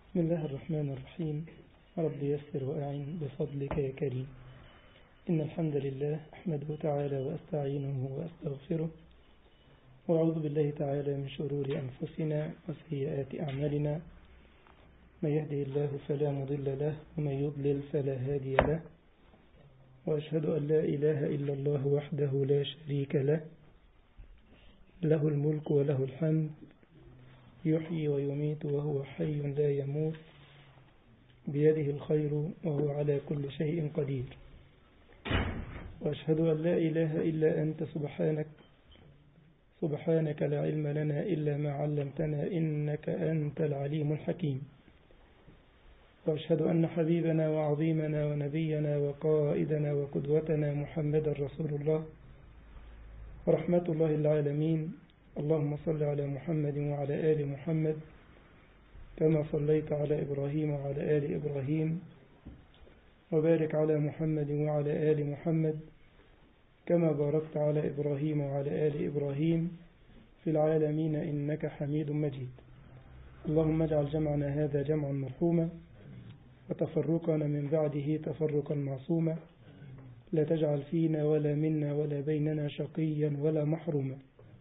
بسم الله الرحمن الرحيم رب يسر وأعن بفضلك يا كريم إن الحمد لله أحمده تعالى وأستعينه وأستغفره وأعوذ بالله تعالى من شرور أنفسنا وسيئات أعمالنا من يهده الله فلا مضل له ومن يضلل فلا هادي له وأشهد أن لا إله إلا الله وحده لا شريك له له الملك وله الحمد يحيي ويميت وهو حي لا يموت بيده الخير وهو على كل شيء قدير وأشهد أن لا إله إلا أنت سبحانك سبحانك لا علم لنا إلا ما علمتنا إنك أنت العليم الحكيم وأشهد أن حبيبنا وعظيمنا ونبينا وقائدنا وقدوتنا محمد رسول الله ورحمة الله العالمين اللهم صل على محمد وعلى آل محمد كما صليت على إبراهيم وعلى آل إبراهيم وبارك على محمد وعلى آل محمد كما باركت على إبراهيم وعلى آل إبراهيم في العالمين إنك حميد مجيد اللهم اجعل جمعنا هذا جمعا مرحوما وتفرقنا من بعده تفرقا معصوما لا تجعل فينا ولا منا ولا بيننا شقيا ولا محروما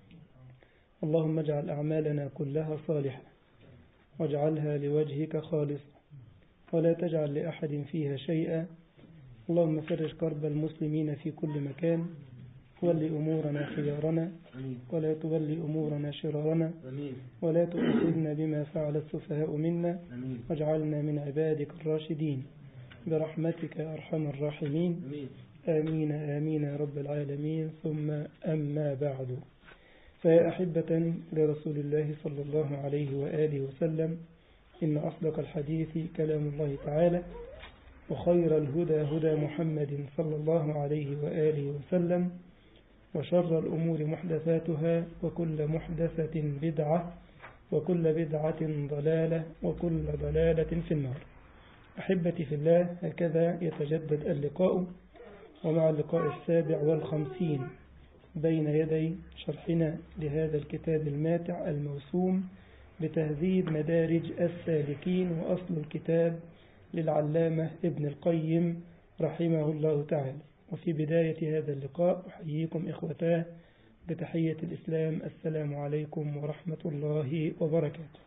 اللهم اجعل أعمالنا كلها صالحة واجعلها لوجهك خالصة ولا تجعل لأحد فيها شيئا اللهم فرج كرب المسلمين في كل مكان ول أمورنا خيارنا ولا تولي أمورنا شرارنا ولا تؤاخذنا بما فعل السفهاء منا واجعلنا من عبادك الراشدين برحمتك يا أرحم الراحمين آمين آمين يا رب العالمين ثم أما بعد فيا أحبة لرسول الله صلى الله عليه وآله وسلم إن أصدق الحديث كلام الله تعالى وخير الهدى هدى محمد صلى الله عليه وآله وسلم وشر الأمور محدثاتها وكل محدثة بدعة وكل بدعة ضلالة وكل ضلالة في النار أحبتي في الله هكذا يتجدد اللقاء ومع اللقاء السابع والخمسين بين يدي شرحنا لهذا الكتاب الماتع الموسوم بتهذيب مدارج السالكين وأصل الكتاب للعلامة ابن القيم رحمه الله تعالى وفي بداية هذا اللقاء أحييكم إخوتاه بتحية الإسلام السلام عليكم ورحمة الله وبركاته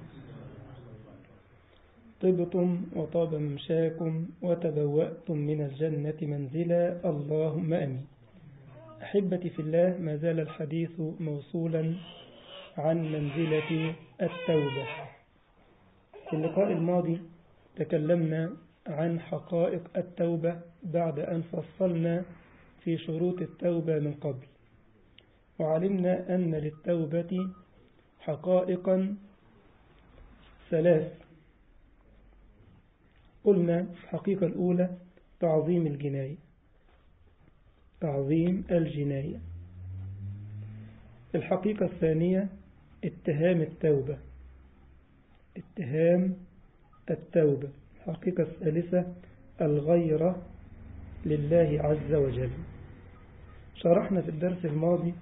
طبتم وطاب ممشاكم وتبوأتم من الجنة منزلا اللهم أمين أحبتي في الله ما زال الحديث موصولا عن منزلة التوبة في اللقاء الماضي تكلمنا عن حقائق التوبة بعد أن فصلنا في شروط التوبة من قبل وعلمنا أن للتوبة حقائقا ثلاث قلنا الحقيقة الأولى تعظيم الجناية تعظيم الجناية الحقيقة الثانية اتهام التوبة اتهام التوبة الحقيقة الثالثة الغيرة لله عز وجل شرحنا في الدرس الماضي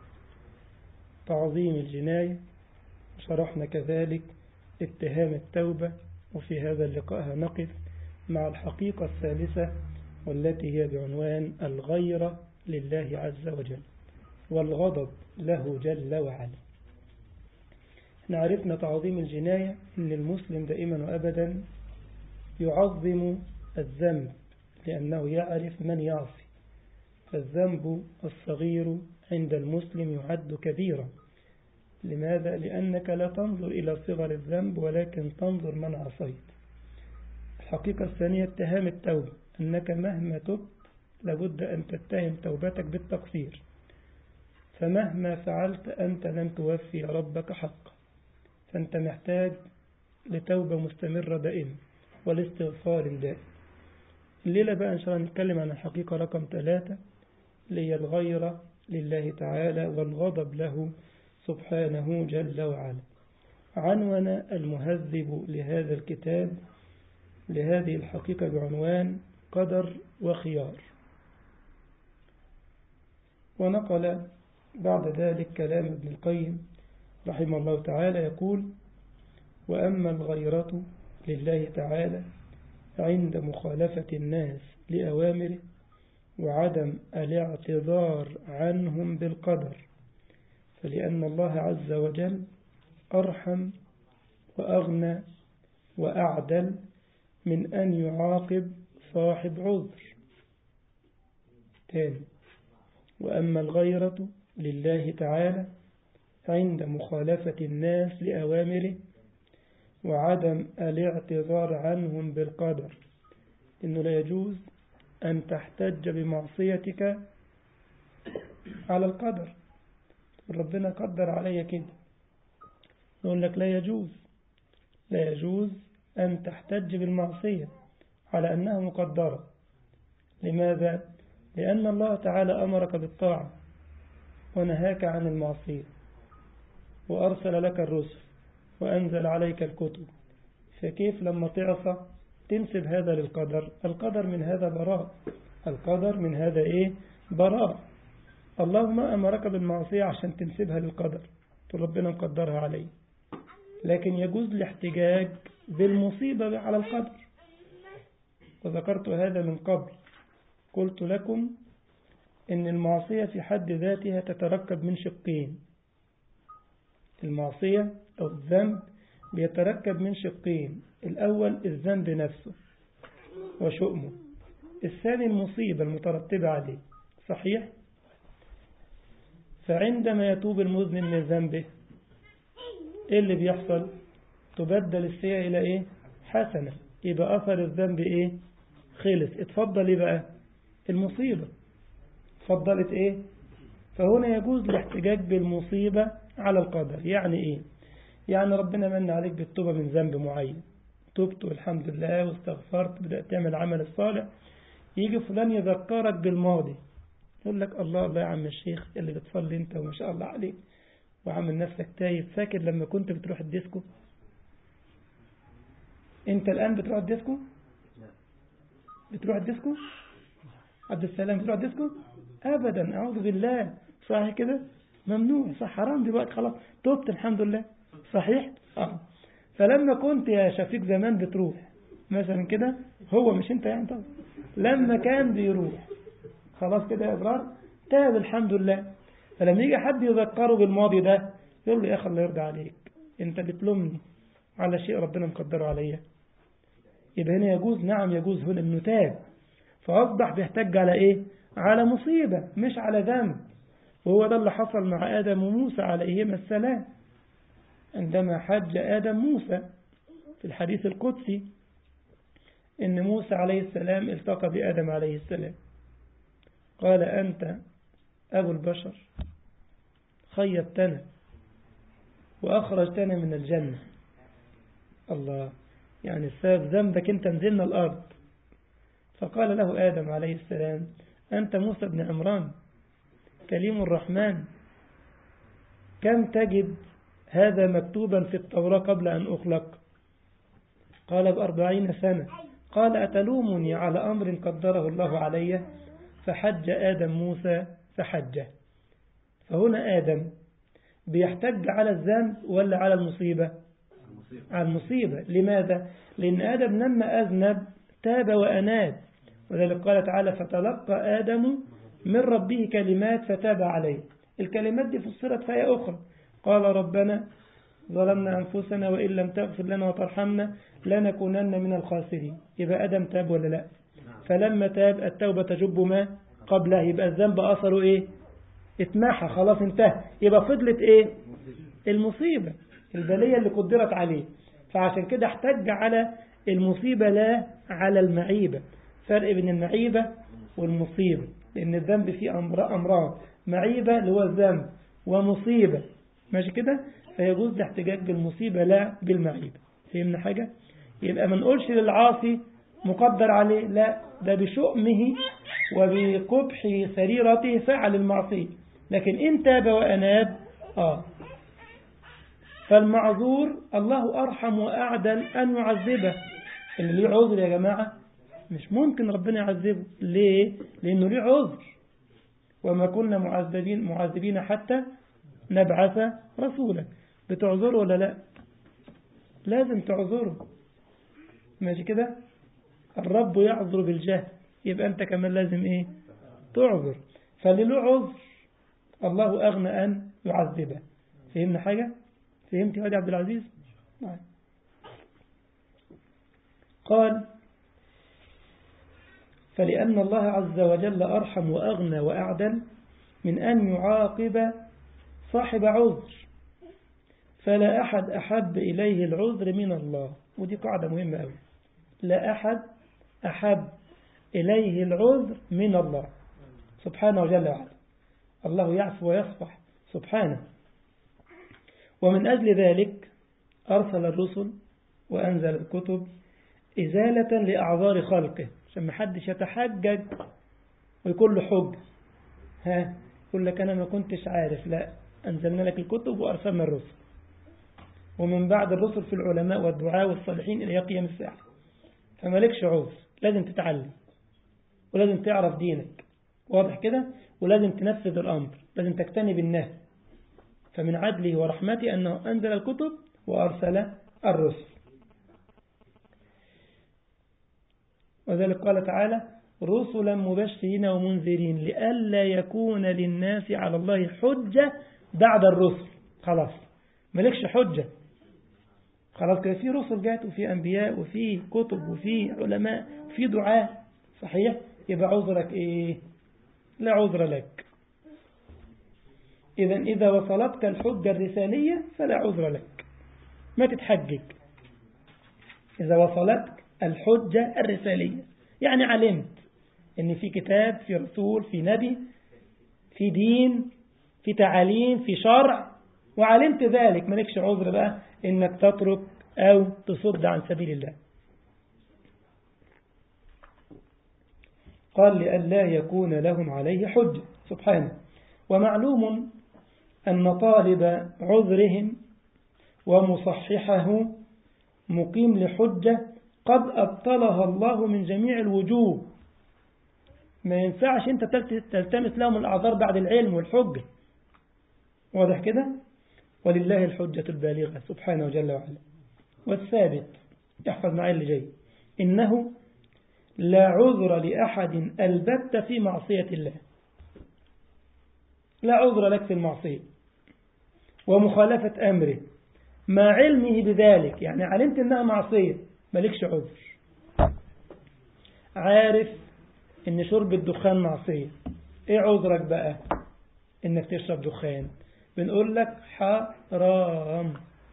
تعظيم الجناية شرحنا كذلك اتهام التوبة وفي هذا اللقاء نقف مع الحقيقة الثالثة والتي هي بعنوان الغيرة لله عز وجل والغضب له جل وعلا احنا عرفنا تعظيم الجناية ان المسلم دائما وابدا يعظم الذنب لأنه يعرف من يعصي فالذنب الصغير عند المسلم يعد كبيرا لماذا؟ لأنك لا تنظر إلى صغر الذنب ولكن تنظر من عصيت الحقيقة الثانية اتهام التوبة أنك مهما تبت لابد أن تتهم توبتك بالتقصير فمهما فعلت أنت لن توفي ربك حقا فأنت محتاج لتوبة مستمرة دائما والاستغفار دائم الليلة بقى إن شاء الله نتكلم عن الحقيقة رقم ثلاثة اللي هي الغيرة لله تعالى والغضب له سبحانه جل وعلا عنون المهذب لهذا الكتاب لهذه الحقيقة بعنوان قدر وخيار ونقل بعد ذلك كلام ابن القيم رحمه الله تعالى يقول وأما الغيرة لله تعالى عند مخالفة الناس لأوامره وعدم الاعتذار عنهم بالقدر فلأن الله عز وجل أرحم وأغنى وأعدل من أن يعاقب صاحب عذر تاني وأما الغيرة لله تعالى عند مخالفة الناس لأوامره وعدم الاعتذار عنهم بالقدر إنه لا يجوز أن تحتج بمعصيتك على القدر ربنا قدر علي كده نقول لك لا يجوز لا يجوز أن تحتج بالمعصية على أنها مقدرة لماذا؟ لأن الله تعالى أمرك بالطاعة ونهاك عن المعصية وأرسل لك الرسل وأنزل عليك الكتب فكيف لما تعصى تنسب هذا للقدر القدر من هذا براء القدر من هذا إيه براء الله ما أمرك بالمعصية عشان تنسبها للقدر تقول ربنا مقدرها علي لكن يجوز الاحتجاج بالمصيبة على القدر وذكرت هذا من قبل قلت لكم إن المعصية في حد ذاتها تتركب من شقين المعصية أو الذنب بيتركب من شقين الأول الذنب نفسه وشؤمه الثاني المصيبة المترتبة عليه صحيح؟ فعندما يتوب المذنب من ذنبه إيه اللي بيحصل؟ تبدل السيئة إلى إيه؟ حسنة يبقى أثر الذنب إيه؟ خلص اتفضل إيه بقى؟ المصيبة فضلت إيه؟ فهنا يجوز الاحتجاج بالمصيبة على القدر يعني إيه؟ يعني ربنا من عليك بالتوبة من ذنب معين تبت والحمد لله واستغفرت بدأت تعمل عمل الصالح يجي فلان يذكرك بالماضي يقول لك الله الله يا عم الشيخ اللي بتصلي انت وما شاء الله عليك وعامل نفسك تايب فاكر لما كنت بتروح الديسكو انت الآن بتروح الديسكو بتروح الديسكو عبد السلام بتروح الديسكو أبدا أعوذ بالله صحيح كده ممنوع صح حرام دلوقتي خلاص تبت الحمد لله صحيح آه. فلما كنت يا شفيق زمان بتروح مثلا كده هو مش انت يعني طبعا لما كان بيروح خلاص كده يا ابرار تاب الحمد لله فلما يجي حد يذكره بالماضي ده يقول له يا اخي الله يرضى عليك انت بتلومني على شيء ربنا مقدره عليا يبقى هنا يجوز نعم يجوز هنا انه تاب فاصبح بيحتج على ايه على مصيبة مش على ذنب وهو ده اللي حصل مع آدم وموسى عليهما السلام عندما حج آدم موسى في الحديث القدسي إن موسى عليه السلام التقى بآدم عليه السلام قال أنت أبو البشر خيبتنا وأخرجتنا من الجنة الله يعني السبب ذنبك أنت نزلنا الأرض فقال له آدم عليه السلام أنت موسى بن عمران كليم الرحمن كم تجد هذا مكتوبا في التوراة قبل أن أخلق قال بأربعين سنة قال أتلومني على أمر قدره الله علي فحج آدم موسى فحجه فهنا آدم بيحتج على الذنب ولا على المصيبة على المصيبة لماذا لأن آدم لما أذنب تاب وأناب وذلك قال تعالى فتلقى آدم من ربه كلمات فتاب عليه الكلمات دي فسرت في آية أخرى قال ربنا ظلمنا أنفسنا وإن لم تغفر لنا وترحمنا لنكونن من الخاسرين يبقى آدم تاب ولا لا فلما تاب التوبة تجب ما قبله يبقى الذنب أثره إيه اتمحى خلاص انتهى يبقى فضلت إيه المصيبة البلية اللي قدرت عليه فعشان كده احتج على المصيبة لا على المعيبة فرق بين المعيبة والمصيبة لأن الذنب فيه أمر أمران معيبة اللي هو الذنب ومصيبة ماشي كده فيجوز الاحتجاج بالمصيبة لا بالمعيبة فهمنا حاجة يبقى ما نقولش للعاصي مقدر عليه لا ده بشؤمه وبقبح سريرته فعل المعصية لكن إن تاب وأناب آه فالمعذور الله أرحم وأعدل أن يعذبه اللي ليه عذر يا جماعة مش ممكن ربنا يعذبه ليه لأنه ليه عذر وما كنا معذبين معذبين حتى نبعث رسولا بتعذره ولا لا لازم تعذره ماشي كده الرب يعذر بالجهل يبقى أنت كمان لازم إيه تعذر فاللي له عذر الله أغنى أن يعذبه فهمنا حاجة فهمت يا وادي عبد العزيز نعم قال فلأن الله عز وجل أرحم وأغنى وأعدل من أن يعاقب صاحب عذر فلا أحد أحب إليه العذر من الله ودي قاعدة مهمة أوي لا أحد أحب إليه العذر من الله سبحانه وجل وعلا الله يعفو ويصفح سبحانه ومن أجل ذلك أرسل الرسل وأنزل الكتب إزالة لأعذار خلقه عشان ما حدش يتحجج ويكون له حج ها يقول لك أنا ما كنتش عارف لا أنزلنا لك الكتب وأرسلنا الرسل ومن بعد الرسل في العلماء والدعاء والصالحين إلى قيام الساعة فمالكش عذر لازم تتعلم ولازم تعرف دينك واضح كده ولازم تنفذ الأمر لازم تجتنب النهي فمن عدله ورحمته أنه أنزل الكتب وأرسل الرسل وذلك قال تعالى رسلا مبشرين ومنذرين لئلا يكون للناس على الله حجة بعد الرسل خلاص مالكش حجة خلاص كده في رسل جات وفي أنبياء وفي كتب وفي علماء وفي دعاء صحيح يبقى عذرك إيه لا عذر لك إذا إذا وصلتك الحجة الرسالية فلا عذر لك ما تتحجج إذا وصلتك الحجة الرسالية يعني علمت إن في كتاب في رسول في نبي في دين في تعاليم في شرع وعلمت ذلك مالكش عذر بقى إنك تترك أو تصد عن سبيل الله قال لئلا يكون لهم عليه حجة سبحانه ومعلوم أن طالب عذرهم ومصححه مقيم لحجة قد أبطلها الله من جميع الوجوه ما ينفعش أنت تلتمس لهم الأعذار بعد العلم والحجة واضح كده ولله الحجة البالغة سبحانه جل وعلا والثابت احفظ معي اللي جاي إنه لا عذر لأحد البت في معصية الله لا عذر لك في المعصية ومخالفة أمره مع علمه بذلك يعني علمت أنها معصية مالكش عذر عارف أن شرب الدخان معصية إيه عذرك بقى إنك تشرب دخان بنقول لك حرام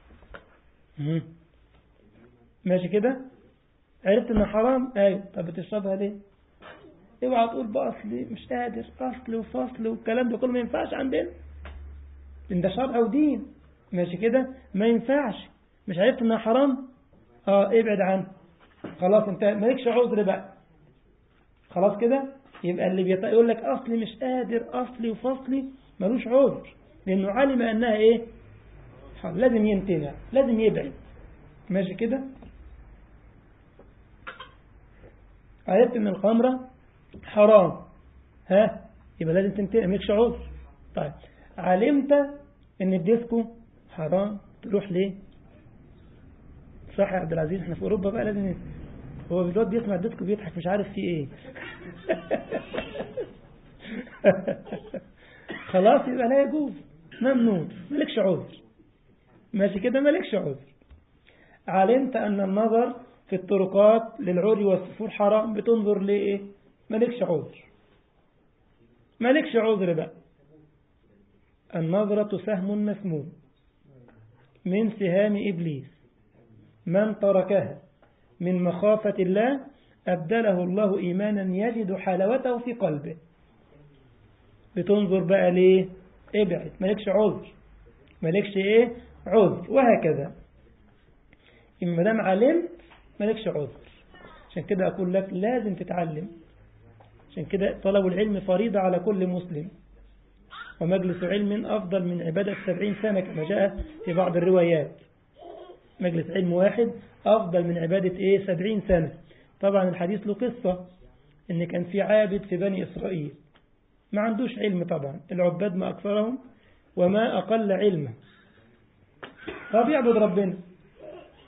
ماشي كده عرفت ان حرام ايوه طب بتشربها ليه اوعى تقول باصلي مش قادر اصل وفصل والكلام ده كله ما ينفعش عندنا لان ده شرع ودين ماشي كده ما ينفعش مش عرفت انها حرام اه ابعد عنه خلاص انت مالكش عذر بقى خلاص كده يبقى اللي بيط... يقول لك اصلي مش قادر اصلي وفصلي ملوش عذر لانه علم انها ايه لازم يمتنع لازم يبعد ماشي كده عرفت ان الخمرة حرام ها يبقى لازم تمتنع مالكش عذر طيب علمت ان الديسكو حرام تروح ليه صح يا عبد العزيز احنا في اوروبا بقى لازم هو الواد بيسمع الديسكو بيضحك مش عارف فيه ايه خلاص يبقى لا يجوز ممنوع مالكش عذر ماشي كده مالكش عذر علمت ان النظر في الطرقات للعري والسفور حرام بتنظر ليه مالكش عذر مالكش عذر بقى النظرة سهم مسموم من سهام إبليس من تركها من مخافة الله أبدله الله إيمانا يجد حلاوته في قلبه بتنظر بقى ليه ابعد مالكش عذر مالكش ايه عذر وهكذا إما دام علمت مالكش عذر عشان كده أقول لك لازم تتعلم عشان كده طلب العلم فريضة على كل مسلم ومجلس علم أفضل من عبادة سبعين سنة كما جاء في بعض الروايات مجلس علم واحد أفضل من عبادة إيه سبعين سنة طبعا الحديث له قصة إن كان في عابد في بني إسرائيل ما عندوش علم طبعا العباد ما أكثرهم وما أقل علما فبيعبد ربنا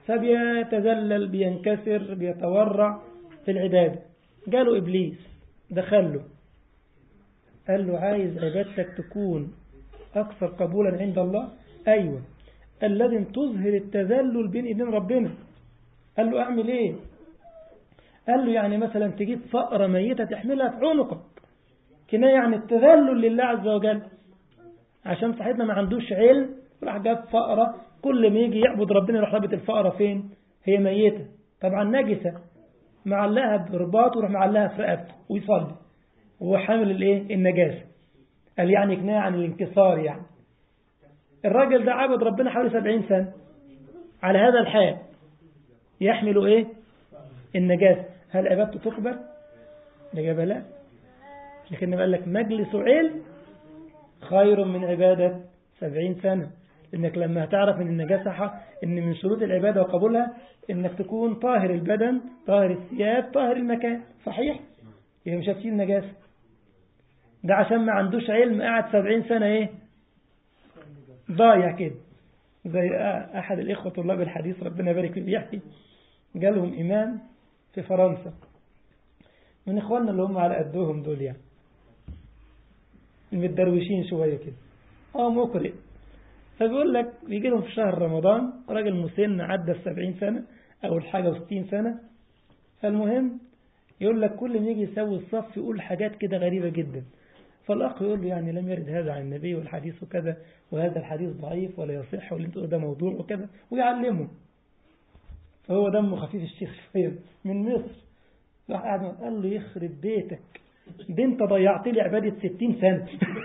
فبيتذلل بينكسر بيتورع في العبادة جاله إبليس دخله قال له عايز عبادتك تكون أكثر قبولا عند الله أيوة الذي تظهر التذلل بين إيدين ربنا قال له أعمل إيه قال له يعني مثلا تجيب فأرة ميتة تحملها في عنقك كناية عن التذلل لله عز وجل عشان صاحبنا ما عندوش علم راح جاب فأرة كل ما يجي يعبد ربنا يروح رابط الفأرة فين هي ميتة طبعا نجسة معلقها برباط ويروح معلقها في رقبته ويصلي وهو حامل الايه النجاسة قال يعني كناية عن الانكسار يعني الراجل ده عبد ربنا حوالي سبعين سنة على هذا الحال يحمل ايه النجاسة هل عبادته تقبل الإجابة لا لكن قال لك مجلس علم خير من عبادة سبعين سنة إنك لما هتعرف من النجاسة حق إن من شروط العبادة وقبولها إنك تكون طاهر البدن طاهر الثياب طاهر المكان صحيح يعني مش هتشيل نجاسة ده عشان ما عندوش علم قعد سبعين سنة إيه ضايع كده زي أحد الإخوة طلاب الحديث ربنا يبارك فيه بيحكي جالهم إمام في فرنسا من إخواننا اللي هم على قدهم دول يعني المتدروشين شوية كده اه مقرئ فبيقول لك بيجي لهم في شهر رمضان راجل مسن عدى السبعين سنة أو الحاجة وستين سنة فالمهم يقول لك كل ما يجي يسوي الصف يقول حاجات كده غريبة جدا فالأخ يقول له يعني لم يرد هذا عن النبي والحديث كذا وهذا الحديث ضعيف ولا يصح واللي انت ده موضوع وكذا ويعلمه فهو دمه خفيف الشيخ شوية من مصر راح قاعد قال له يخرب بيتك دي انت ضيعت لي عبادة ستين سنة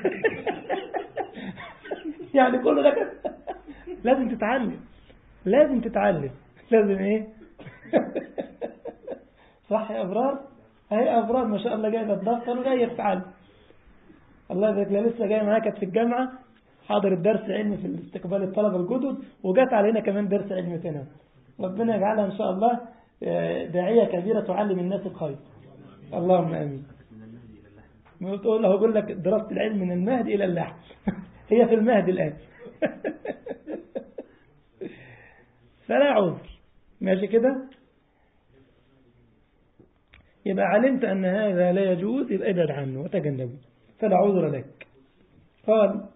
يعني كل ده كده لازم تتعلم لازم تتعلم لازم ايه صح يا ابرار اهي ابرار ما شاء الله جايبه الدفتر وجايه تتعلم الله يبارك لها لسه جايه معايا كانت في الجامعه حاضر الدرس علمي في استقبال الطلبه الجدد وجات علينا كمان درس علمي تاني ربنا يجعلها ان شاء الله داعيه كبيره تعلم الناس الخير اللهم امين تقول له اقول لك دراسه العلم من المهد الى اللحم هي في المهد الان فلا عذر ماشي كده يبقى علمت أن هذا لا يجوز يبقى ابعد عنه وتجنبه فلا عذر لك قال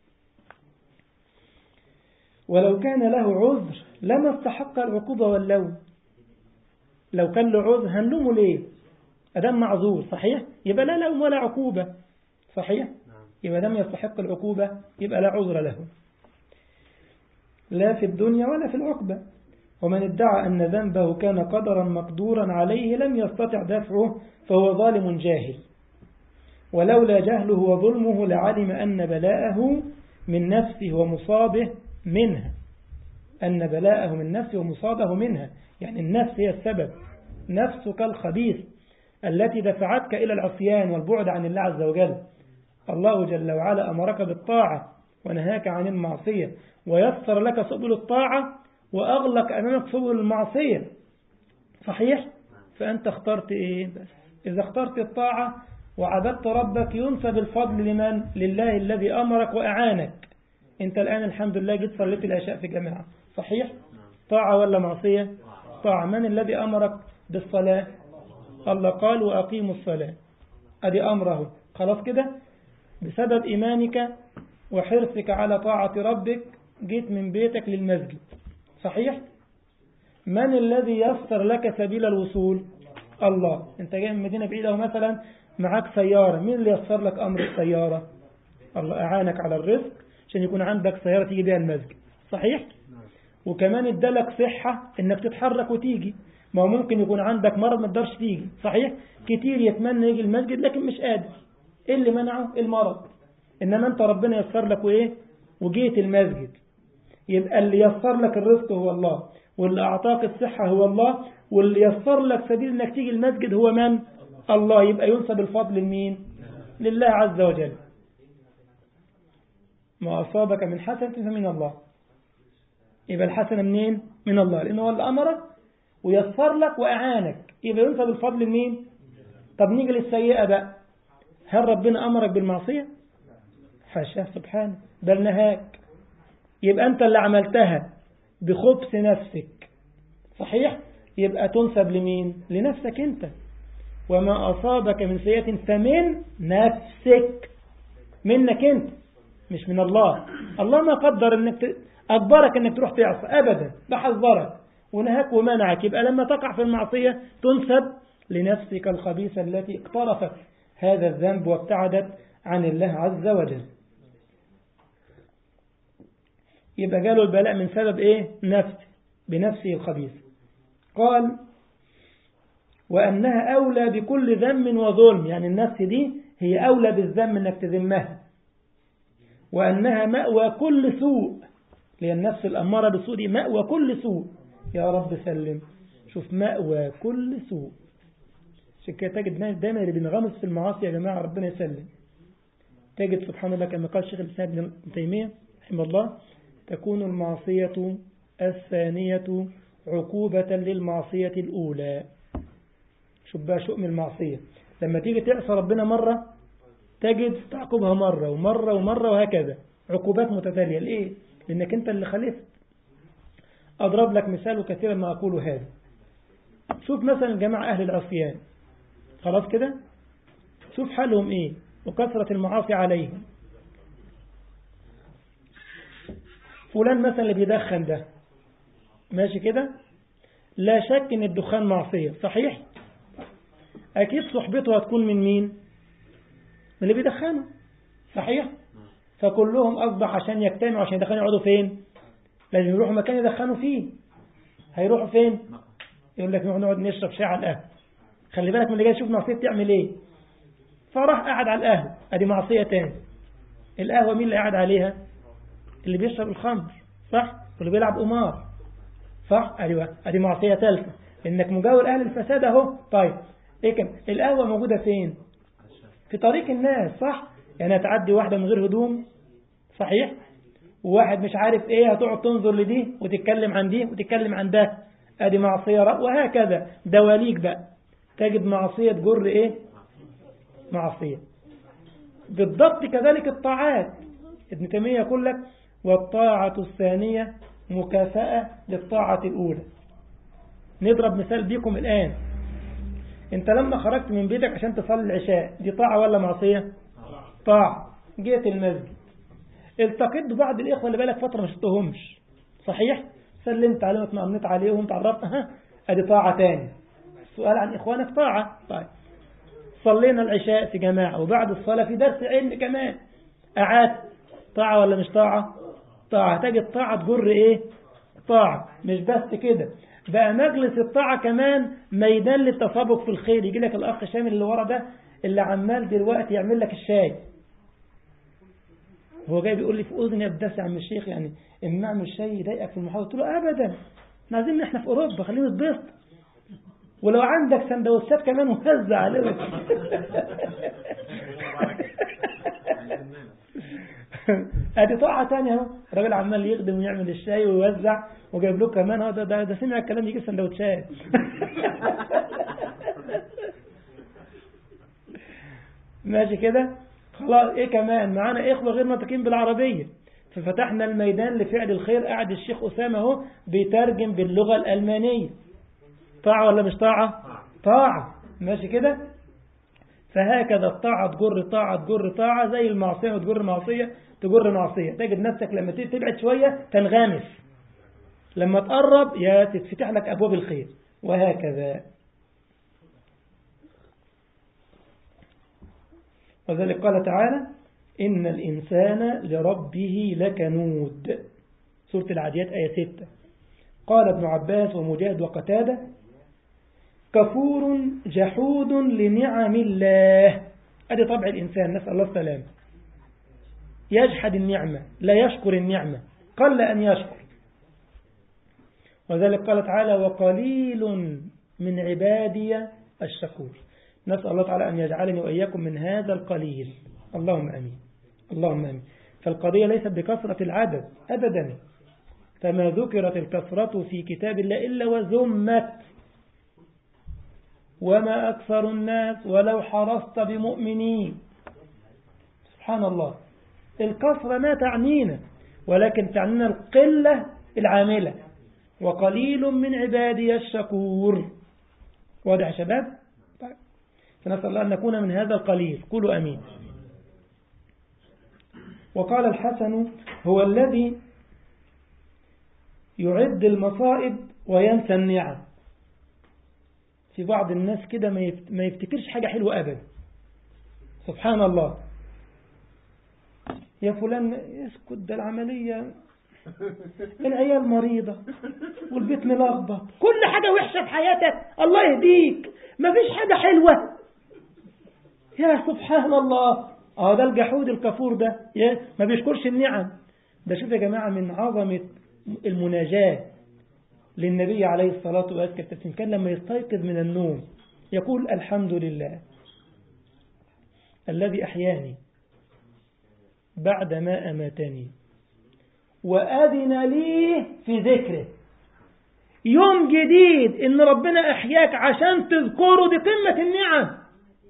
ولو كان له عذر لما استحق العقوبة واللوم لو كان له عذر هنلومه ليه أدام معذور صحيح يبقى لا لوم ولا عقوبة صحيح يبقى لم يستحق العقوبة يبقى لا عذر له لا في الدنيا ولا في العقبة ومن ادعى أن ذنبه كان قدرا مقدورا عليه لم يستطع دفعه فهو ظالم جاهل ولولا جهله وظلمه لعلم أن بلاءه من نفسه ومصابه منها أن بلاءه من نفسه ومصابه منها يعني النفس هي السبب نفسك الخبيث التي دفعتك إلى العصيان والبعد عن الله عز وجل الله جل وعلا أمرك بالطاعة ونهاك عن المعصية ويسر لك سبل الطاعة وأغلق أمامك سبل المعصية صحيح؟ فأنت اخترت إيه بس إذا اخترت الطاعة وعبدت ربك ينسب الفضل لمن؟ لله الذي أمرك وأعانك أنت الآن الحمد لله جيت صليت العشاء في جماعة صحيح؟ طاعة ولا معصية؟ طاعة من الذي أمرك بالصلاة؟ الله قال وأقيموا الصلاة أدي أمره خلاص كده بسبب إيمانك وحرصك على طاعة ربك جيت من بيتك للمسجد صحيح من الذي يسر لك سبيل الوصول الله انت جاي من مدينة بعيدة ومثلا معاك سيارة مين اللي يسر لك أمر السيارة الله أعانك على الرزق عشان يكون عندك سيارة تيجي بها المسجد صحيح وكمان ادالك صحة انك تتحرك وتيجي ما هو ممكن يكون عندك مرض ما تقدرش تيجي صحيح كتير يتمنى يجي المسجد لكن مش قادر ايه اللي منعه المرض انما انت ربنا يسر لك وايه وجيت المسجد يبقى اللي يسر لك الرزق هو الله واللي أعطاك الصحة هو الله واللي يسر لك سبيل أنك تيجي المسجد هو من؟ الله يبقى ينسب الفضل لمين؟ لله عز وجل ما أصابك من حسنة فمن الله يبقى الحسنة منين؟ من الله لأنه هو اللي أمرك ويسر لك وأعانك يبقى ينسب الفضل لمين؟ طب نيجي للسيئة بقى هل ربنا أمرك بالمعصية؟ حاشاه سبحانه بل نهاك يبقى أنت اللي عملتها بخبث نفسك يبقى تنسب لمين لنفسك انت وما أصابك من سيئة فمن نفسك منك انت مش من الله الله ما قدر انك ت... أجبرك انك تروح تعصى أبدا بحذرك ونهاك ومنعك يبقى لما تقع في المعصية تنسب لنفسك الخبيثة التي اقترفت هذا الذنب وابتعدت عن الله عز وجل يبقى جاله البلاء من سبب ايه نفس بنفسه الخبيث قال وأنها أولى بكل ذم وظلم يعني النفس دي هي أولى بالذم أنك تذمها وأنها مأوى كل سوء لأن النفس الأمارة بالسوء دي مأوى كل سوء يا رب سلم شوف مأوى كل سوء عشان كده تجد ناس دايما اللي بينغمس في المعاصي يا جماعة ربنا يسلم تجد سبحان الله كما قال الشيخ الإسلام ابن تيمية رحمه الله تكون المعصية الثانية عقوبة للمعصية الأولى شوف بقى شؤم المعصية لما تيجي تعصى ربنا مرة تجد تعقبها مرة ومرة ومرة وهكذا عقوبات متتالية لإيه؟ لأنك أنت اللي خلفت أضرب لك مثال كثيرا ما أقول هذا شوف مثلا جماعة أهل العصيان خلاص كده شوف حالهم إيه وكثرة المعاصي عليهم فلان مثلا اللي بيدخن ده ماشي كده لا شك ان الدخان معصية صحيح اكيد صحبته هتكون من مين من اللي بيدخنوا صحيح فكلهم اصبح عشان يجتمعوا عشان يدخنوا يقعدوا فين لازم يروحوا مكان يدخنوا فيه هيروحوا فين يقول لك نقعد نشرب شاي على القهوه خلي بالك من اللي جاي يشوف معصيه تعمل ايه فراح قاعد على القهوه ادي معصيه تاني القهوه مين اللي قاعد عليها اللي بيشرب الخمر صح واللي بيلعب قمار صح ايوه ادي معصيه ثالثه انك مجاور اهل الفساد اهو طيب ايه كان القهوه موجوده فين في طريق الناس صح يعني هتعدي واحده من غير هدوم صحيح وواحد مش عارف ايه هتقعد تنظر لدي وتتكلم عن دي وتتكلم عن ده ادي معصيه وهكذا دواليك بقى تجد معصيه تجر ايه معصيه بالضبط كذلك الطاعات ابن تيميه يقول لك والطاعه الثانيه مكافأة للطاعة الأولى نضرب مثال بيكم الآن انت لما خرجت من بيتك عشان تصلي العشاء دي طاعة ولا معصية طاعة جيت المسجد التقيت ببعض الإخوة اللي بالك فترة ما شفتهمش صحيح سلمت عليهم اطمئنيت عليهم تعرفت ها ادي طاعة تاني السؤال عن إخوانك طاعة طيب صلينا العشاء في جماعة وبعد الصلاة في درس علم كمان قعدت طاعة ولا مش طاعة طاعة تجد طاعة تجر ايه طاعة مش بس كده بقى مجلس الطاعة كمان ميدان للتسابق في الخير يجي لك الأخ شامل اللي ورا ده اللي عمال دلوقتي يعمل لك الشاي هو جاي بيقول لي في أذني أبدس يا عم الشيخ يعني إن نعمل الشاي يضايقك في المحاضرة قلت له أبدا احنا عايزين احنا في أوروبا خلينا نتبسط ولو عندك سندوتشات كمان وزع عليهم ادي طاعه ثانيه اهو الراجل عمال يخدم ويعمل الشاي ويوزع وجايب له كمان اهو ده, ده, ده سمع الكلام يجيب سندوتشات ماشي كده خلاص ايه كمان معانا اخوه غير ناطقين بالعربيه ففتحنا الميدان لفعل الخير قاعد الشيخ اسامه اهو بيترجم باللغه الالمانيه طاعه ولا مش طاعه طاعه ماشي كده فهكذا الطاعة تجر طاعة تجر طاعة زي المعصية وتجر معصية تجر معصية تجد نفسك لما تبعد شوية تنغمس لما تقرب يا تتفتح لك أبواب الخير وهكذا وذلك قال تعالى إن الإنسان لربه لكنود سورة العاديات آية 6 قال ابن عباس ومجاهد وقتادة كفور جحود لنعم الله أدي طبع الإنسان نسأل الله السلام يجحد النعمة لا يشكر النعمة قل أن يشكر وذلك قال تعالى وقليل من عبادي الشكور نسأل الله تعالى أن يجعلني وإياكم من هذا القليل اللهم أمين اللهم أمين فالقضية ليست بكثرة العدد أبدا فما ذكرت الكثرة في كتاب الله إلا وذمت وما أكثر الناس ولو حرصت بمؤمنين سبحان الله الكثرة ما تعنينا ولكن تعنينا القلة العاملة وقليل من عبادي الشكور واضح يا شباب طيب فنسأل الله أن نكون من هذا القليل قولوا أمين وقال الحسن هو الذي يعد المصائب وينسى النعم في بعض الناس كده ما يفتكرش حاجة حلوة أبدا سبحان الله يا فلان اسكت ده العملية العيال مريضة والبيت ملخبط كل حاجة وحشة في حياتك الله يهديك مفيش حاجة حلوة يا سبحان الله اه ده الجحود الكفور ده ما بيشكرش النعم ده شوف يا جماعة من عظمة المناجاة للنبي عليه الصلاة والسلام كان لما يستيقظ من النوم يقول الحمد لله الذي أحياني بعد ما أماتني وأذن لي في ذكره يوم جديد إن ربنا أحياك عشان تذكره دي قمة النعم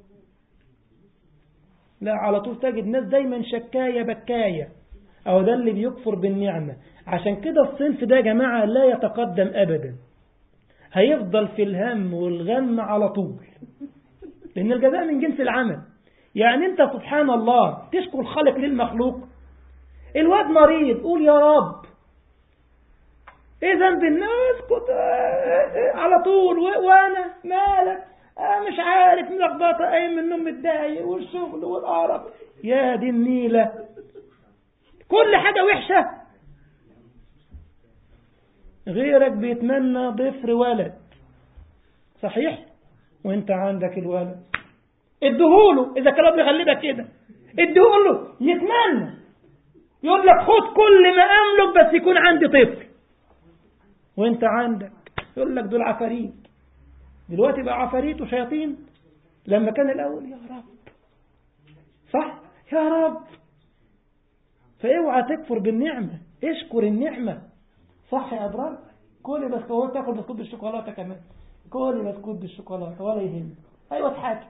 لا على طول تجد ناس دايما شكاية بكاية أو ده اللي بيكفر بالنعمة عشان كده الصنف ده يا جماعة لا يتقدم أبدا هيفضل في الهم والغم على طول لأن الجزاء من جنس العمل يعني أنت سبحان الله تشكر الخالق للمخلوق الواد مريض قول يا رب ايه ذنب الناس كنت على طول وانا مالك مش عارف ملخبطه قايم من النوم متضايق والشغل والقرف يا دي النيله كل حاجه وحشه غيرك بيتمنى ضفر ولد صحيح وانت عندك الولد ادهوله اذا كان ربنا يغلبك كده ادهوله يتمنى يقول لك خد كل ما املك بس يكون عندي طفل وانت عندك يقول لك دول عفاريت دلوقتي بقى عفاريت وشياطين لما كان الاول يا رب صح يا رب فاوعى تكفر بالنعمه اشكر النعمه صح يا ابراهيم كل بس هو تاكل بسكوت بالشوكولاته كمان كل بسكوت بالشوكولاته ولا يهمك ايوه اضحك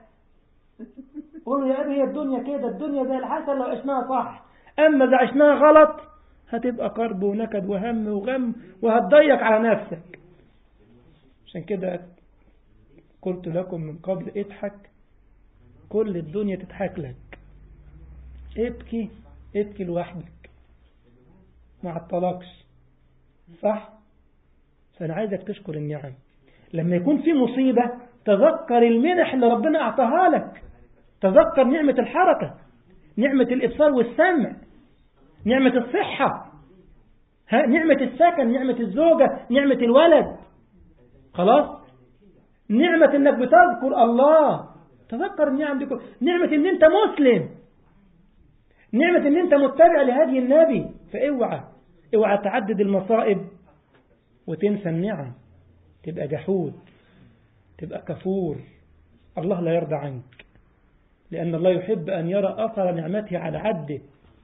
قول له يا ابي هي الدنيا كده الدنيا زي العسل لو عشناها صح اما اذا عشناها غلط هتبقى كرب ونكد وهم وغم وهتضيق على نفسك عشان كده قلت لكم من قبل اضحك كل الدنيا تضحك لك ابكي ابكي لوحدك ما عطلكش صح فأنا عايزك تشكر النعم لما يكون في مصيبة تذكر المنح اللي ربنا أعطاها لك تذكر نعمة الحركة نعمة الإبصار والسمع نعمة الصحة نعمة السكن نعمة الزوجة نعمة الولد خلاص نعمة انك بتذكر الله تذكر النعم دي كل نعمة ان انت مسلم نعمة ان انت متبع لهدي النبي فاوعى اوعى تعدد المصائب وتنسى النعم تبقى جحود تبقى كفور الله لا يرضى عنك لأن الله يحب أن يرى أثر نعمته على عبده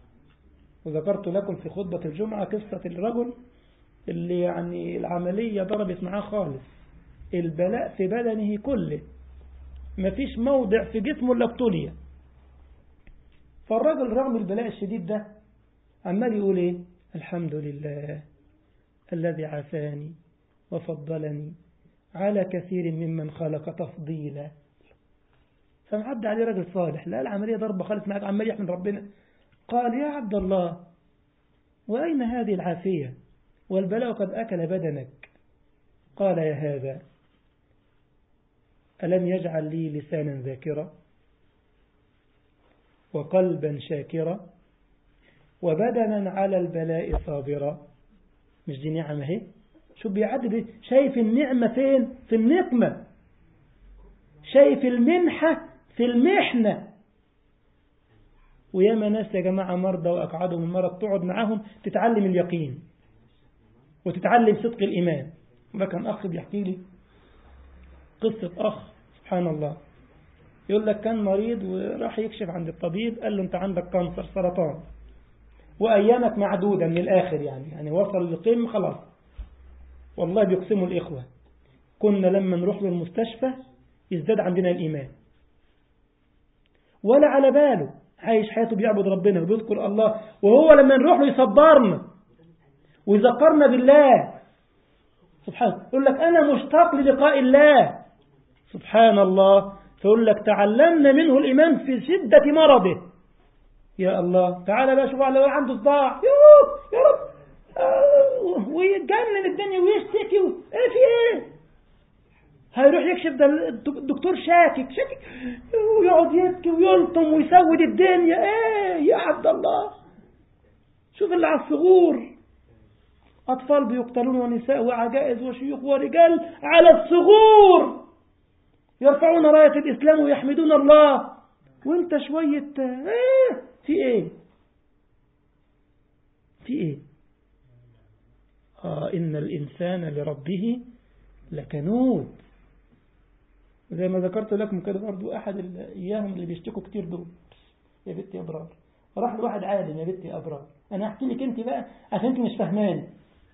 وذكرت لكم في خطبة الجمعة قصة الرجل اللي يعني العملية ضربت معاه خالص البلاء في بدنه كله مفيش موضع في جسمه إلا ابتلي فالرجل رغم البلاء الشديد ده عمال يقول ايه الحمد لله الذي عافاني وفضلني على كثير ممن خلق تفضيلا فمعدى عليه رجل صالح لا العملية ضربة خالص معك عمال يحمد ربنا قال يا عبد الله وأين هذه العافية والبلاء قد أكل بدنك قال يا هذا ألم يجعل لي لسانا ذاكرا وقلبا شاكرا وبدنا على البلاء صابرا مش دي نعمة اهي شو بيعدد شايف النعمة فين في النقمة شايف المنحة في المحنة وياما ناس يا جماعة مرضى وأقعدهم المرض تقعد معاهم تتعلم اليقين وتتعلم صدق الإيمان ده كان أخ بيحكي لي قصة أخ سبحان الله يقول لك كان مريض وراح يكشف عند الطبيب قال له أنت عندك كانسر سرطان وأيامك معدودة من الآخر يعني يعني وصل لقيم خلاص والله بيقسموا الإخوة كنا لما نروح له المستشفى يزداد عندنا الإيمان ولا على باله عايش حياته بيعبد ربنا وبيذكر الله وهو لما نروح له يصبرنا ويذكرنا بالله سبحان الله يقول لك أنا مشتاق للقاء الله سبحان الله فيقول لك تعلمنا منه الإيمان في شدة مرضه يا الله تعالى بقى شوف على عنده صداع يوه يا رب آه ويتجنن الدنيا ويشتكي و... ايه في ايه هيروح يكشف ده الدكتور شاكك شاكك ويقعد يبكي ويلطم ويسود الدنيا ايه يا عبد الله شوف اللي على الثغور أطفال بيقتلون ونساء وعجائز وشيوخ ورجال على الثغور يرفعون راية الإسلام ويحمدون الله وانت شوية ايه في ايه في ايه آه إن الإنسان لربه لكنود زي ما ذكرت لكم كده برضو أحد إياهم اللي بيشتكوا كتير دول يا بنتي أبرار راح لواحد عالم يا بنتي أبرار أنا أحكي لك أنت بقى عشان أنت مش فاهماني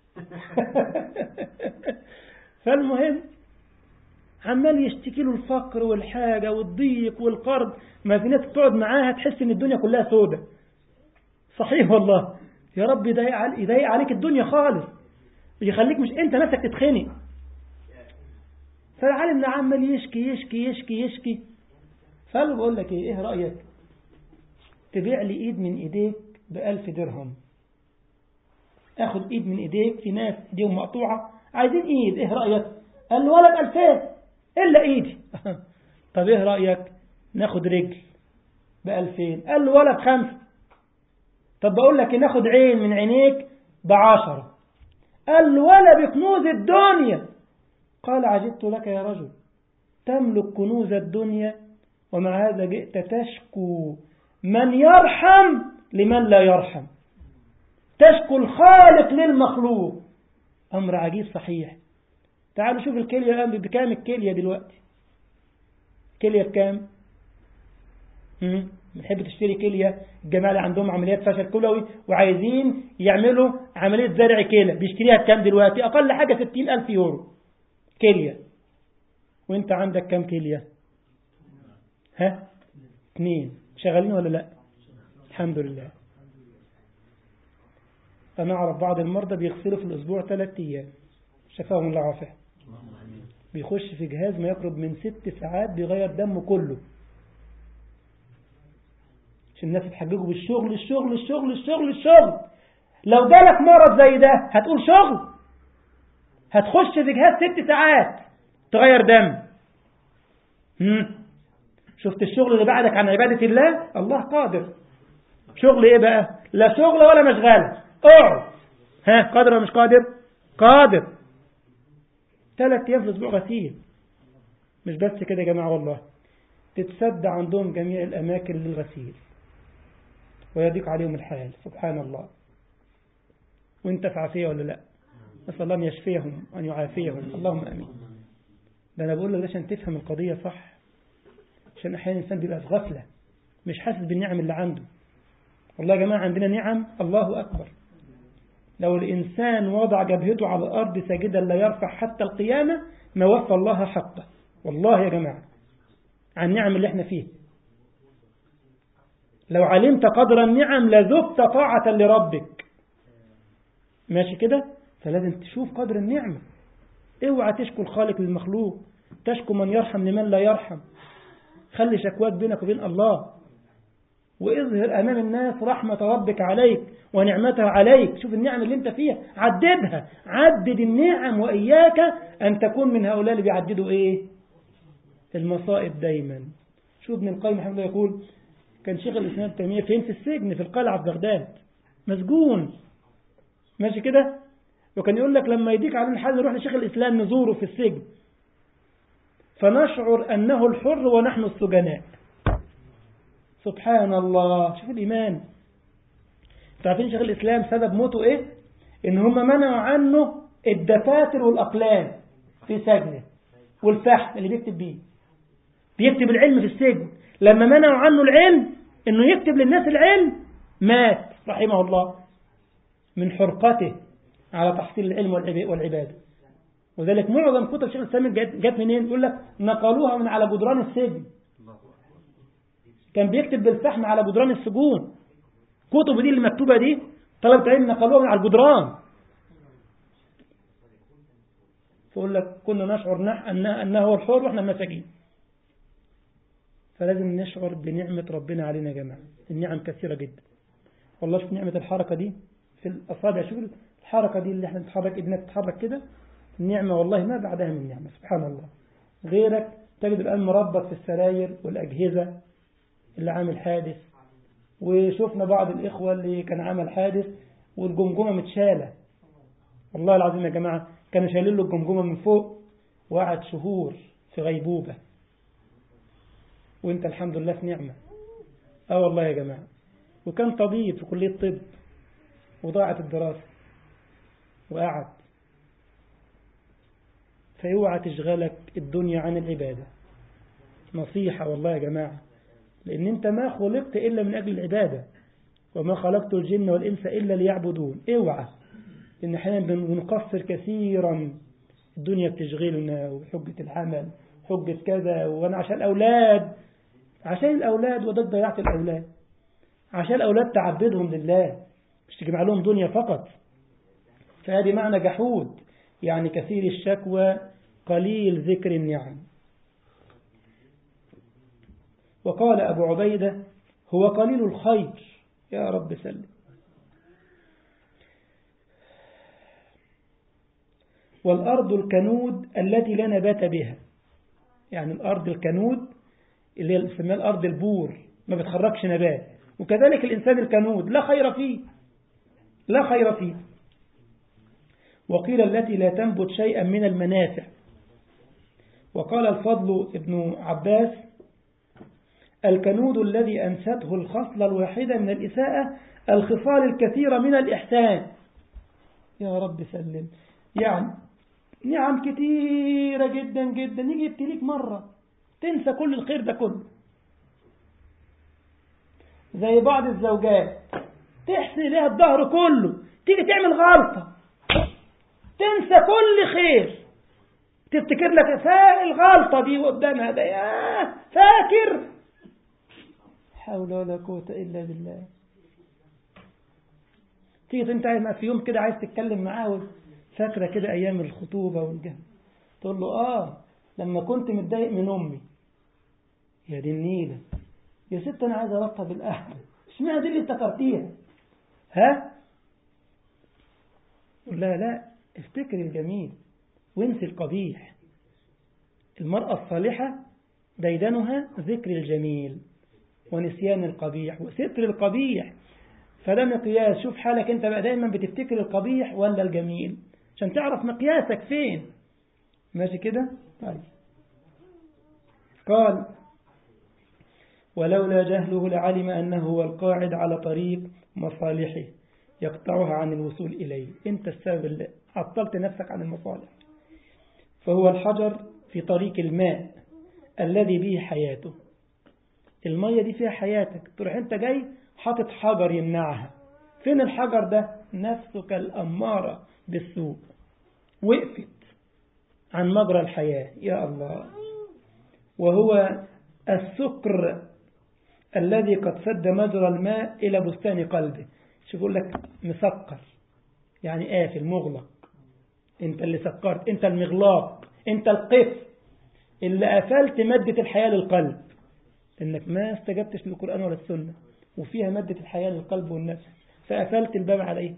فالمهم عمال يشتكي له الفقر والحاجة والضيق والقرض ما في ناس تقعد معاها تحس ان الدنيا كلها سودة صحيح والله يا رب يضايق يضايق عليك الدنيا خالص يخليك مش انت نفسك تتخنق فالعالم ده عمال يشكي يشكي يشكي يشكي فقال له بقول لك ايه ايه رأيك تبيع لي ايد من ايديك بألف درهم اخد ايد من ايديك في ناس ايديهم مقطوعة عايزين ايد ايه رأيك قال له ولا بألفين إلا إيدي طب إيه رأيك ناخد رجل بألفين قال له ولا بخمسة طب بقول لك ناخد عين من عينيك بعشرة قال له ولا بكنوز الدنيا قال عجبت لك يا رجل تملك كنوز الدنيا ومع هذا جئت تشكو من يرحم لمن لا يرحم تشكو الخالق للمخلوق أمر عجيب صحيح تعالوا شوف الكلية الآن بكام الكلية دلوقتي كلية بكام بتحب تشتري كلية الجماعة اللي عندهم عمليات فشل كلوي وعايزين يعملوا عملية زرع كلى بيشتريها بكام دلوقتي أقل حاجة ستين ألف يورو كلية وانت عندك كام كلية ها اثنين شغالين ولا لا الحمد لله أنا أعرف بعض المرضى بيغسلوا في الأسبوع ثلاثة أيام شفاهم الله عافية بيخش في جهاز ما يقرب من ست ساعات بيغير دمه كله عشان الناس تحججوا بالشغل الشغل الشغل الشغل الشغل لو جالك مرض زي ده هتقول شغل هتخش في جهاز ست ساعات تغير دم هم. شفت الشغل اللي بعدك عن عبادة الله الله قادر شغل ايه بقى لا شغل ولا مشغلة اقعد ها قادر ولا مش قادر قادر ثلاث ايام في الاسبوع غسيل مش بس كده يا جماعه والله تتسد عندهم جميع الاماكن للغسيل ويضيق عليهم الحال سبحان الله وانت في عافيه ولا لا نسال الله ان يشفيهم ان يعافيهم اللهم امين ده انا بقول لك عشان تفهم القضيه صح عشان احيانا الانسان بيبقى في غفله مش حاسس بالنعم اللي عنده والله يا جماعه عندنا نعم الله اكبر لو الإنسان وضع جبهته على الأرض ساجدا لا يرفع حتى القيامة ما وفى الله حقه والله يا جماعة عن النعم اللي احنا فيه لو علمت قدر النعم لذبت طاعة لربك ماشي كده فلازم تشوف قدر النعمة اوعى تشكو الخالق للمخلوق تشكو من يرحم لمن لا يرحم خلي شكواك بينك وبين الله واظهر أمام الناس رحمة ربك عليك ونعمته عليك شوف النعم اللي انت فيها عددها عدد النعم وإياك أن تكون من هؤلاء اللي بيعددوا إيه المصائب دايما شوف ابن القيم رحمه الله يقول كان شيخ الإسلام التيمية فين في السجن في القلعة في بغداد مسجون ماشي كده وكان يقول لك لما يديك علينا الحال نروح لشيخ الإسلام نزوره في السجن فنشعر أنه الحر ونحن السجناء سبحان الله شوف الإيمان تعرفين شيخ الإسلام سبب موته إيه إن هم منعوا عنه الدفاتر والأقلام في سجنه والفحم اللي بيكتب بيه بيكتب العلم في السجن لما منعوا عنه العلم إنه يكتب للناس العلم مات رحمه الله من حرقته على تحصيل العلم والعبادة وذلك معظم كتب شيخ الإسلام جت منين يقول لك نقلوها من على جدران السجن كان بيكتب بالفحم على جدران السجون كتب دي اللي مكتوبة دي طلبة علم نقلوها من على الجدران فيقول لك كنا نشعر نح أنه, أنه هو الحر وإحنا المساجين فلازم نشعر بنعمة ربنا علينا يا جماعة النعم كثيرة جدا والله في نعمة الحركة دي في الأصابع شوف الحركة دي اللي احنا نتحرك ايدنا تتحرك كده النعمة والله ما بعدها من نعمة سبحان الله غيرك تجد الآن مربط في السراير والأجهزة اللي عامل حادث وشفنا بعض الإخوة اللي كان عمل حادث والجمجمة متشالة والله العظيم يا جماعة كانوا شايلين له الجمجمة من فوق وقعد شهور في غيبوبة وانت الحمد لله في نعمة اه والله يا جماعة وكان طبيب في كلية طب وضاعت الدراسة وقعد فيوعى تشغلك الدنيا عن العبادة نصيحة والله يا جماعة لأن أنت ما خلقت إلا من أجل العبادة وما خلقت الجن والإنس إلا ليعبدون اوعى إن احيانا بنقصر كثيرا الدنيا بتشغلنا وحجة العمل حجة كذا وأنا عشان الأولاد عشان الأولاد وده ضيعت الأولاد عشان الأولاد تعبدهم لله مش تجمع لهم دنيا فقط فهذه معنى جحود يعني كثير الشكوى قليل ذكر النعم وقال أبو عبيدة هو قليل الخير يا رب سلم والأرض الكنود التي لا نبات بها يعني الأرض الكنود اللي هي اسمها الأرض البور ما بتخرجش نبات وكذلك الإنسان الكنود لا خير فيه لا خير فيه وقيل التي لا تنبت شيئا من المنافع وقال الفضل ابن عباس الكنود الذي أنسته الخصلة الواحدة من الإساءة الخصال الكثيرة من الإحسان يا رب سلم يعني نعم كثيرة جدا جدا يجي يبتليك مرة تنسى كل الخير ده كله زي بعض الزوجات تحسن إليها الظهر كله تيجي تعمل غلطة تنسى كل خير تفتكر لك الغلطة دي قدامها ده يا فاكر حول ولا قوة إلا بالله تيجي انت في يوم كده عايز تتكلم معاه فاكرة كده أيام الخطوبة والجهل تقول له آه لما كنت متضايق من أمي يا دي النيلة يا ست أنا عايز أرطب الأهل اشمعنى دي اللي افتكرتيها ها لا لا افتكر الجميل وانسي القبيح المرأة الصالحة ديدنها ذكر الجميل ونسيان القبيح وستر القبيح فده مقياس شوف حالك انت بقى دايما بتفتكر القبيح ولا الجميل عشان تعرف مقياسك فين ماشي كده طيب قال ولولا جهله لعلم أنه هو القاعد على طريق مصالحه يقطعها عن الوصول إليه أنت السبب اللي عطلت نفسك عن المصالح فهو الحجر في طريق الماء الذي به حياته المية دي فيها حياتك تروح انت جاي حاطط حجر يمنعها فين الحجر ده نفسك الأمارة بالسوء وقفت عن مجرى الحياة يا الله وهو السكر الذي قد سد مجرى الماء إلى بستان قلبه شوف يقول لك مسكر يعني قافل مغلق انت اللي سكرت انت المغلاق انت القف اللي قفلت مادة الحياة للقلب انك ما استجبتش للقرآن ولا السنة وفيها مادة الحياة للقلب والنفس فقفلت الباب عليه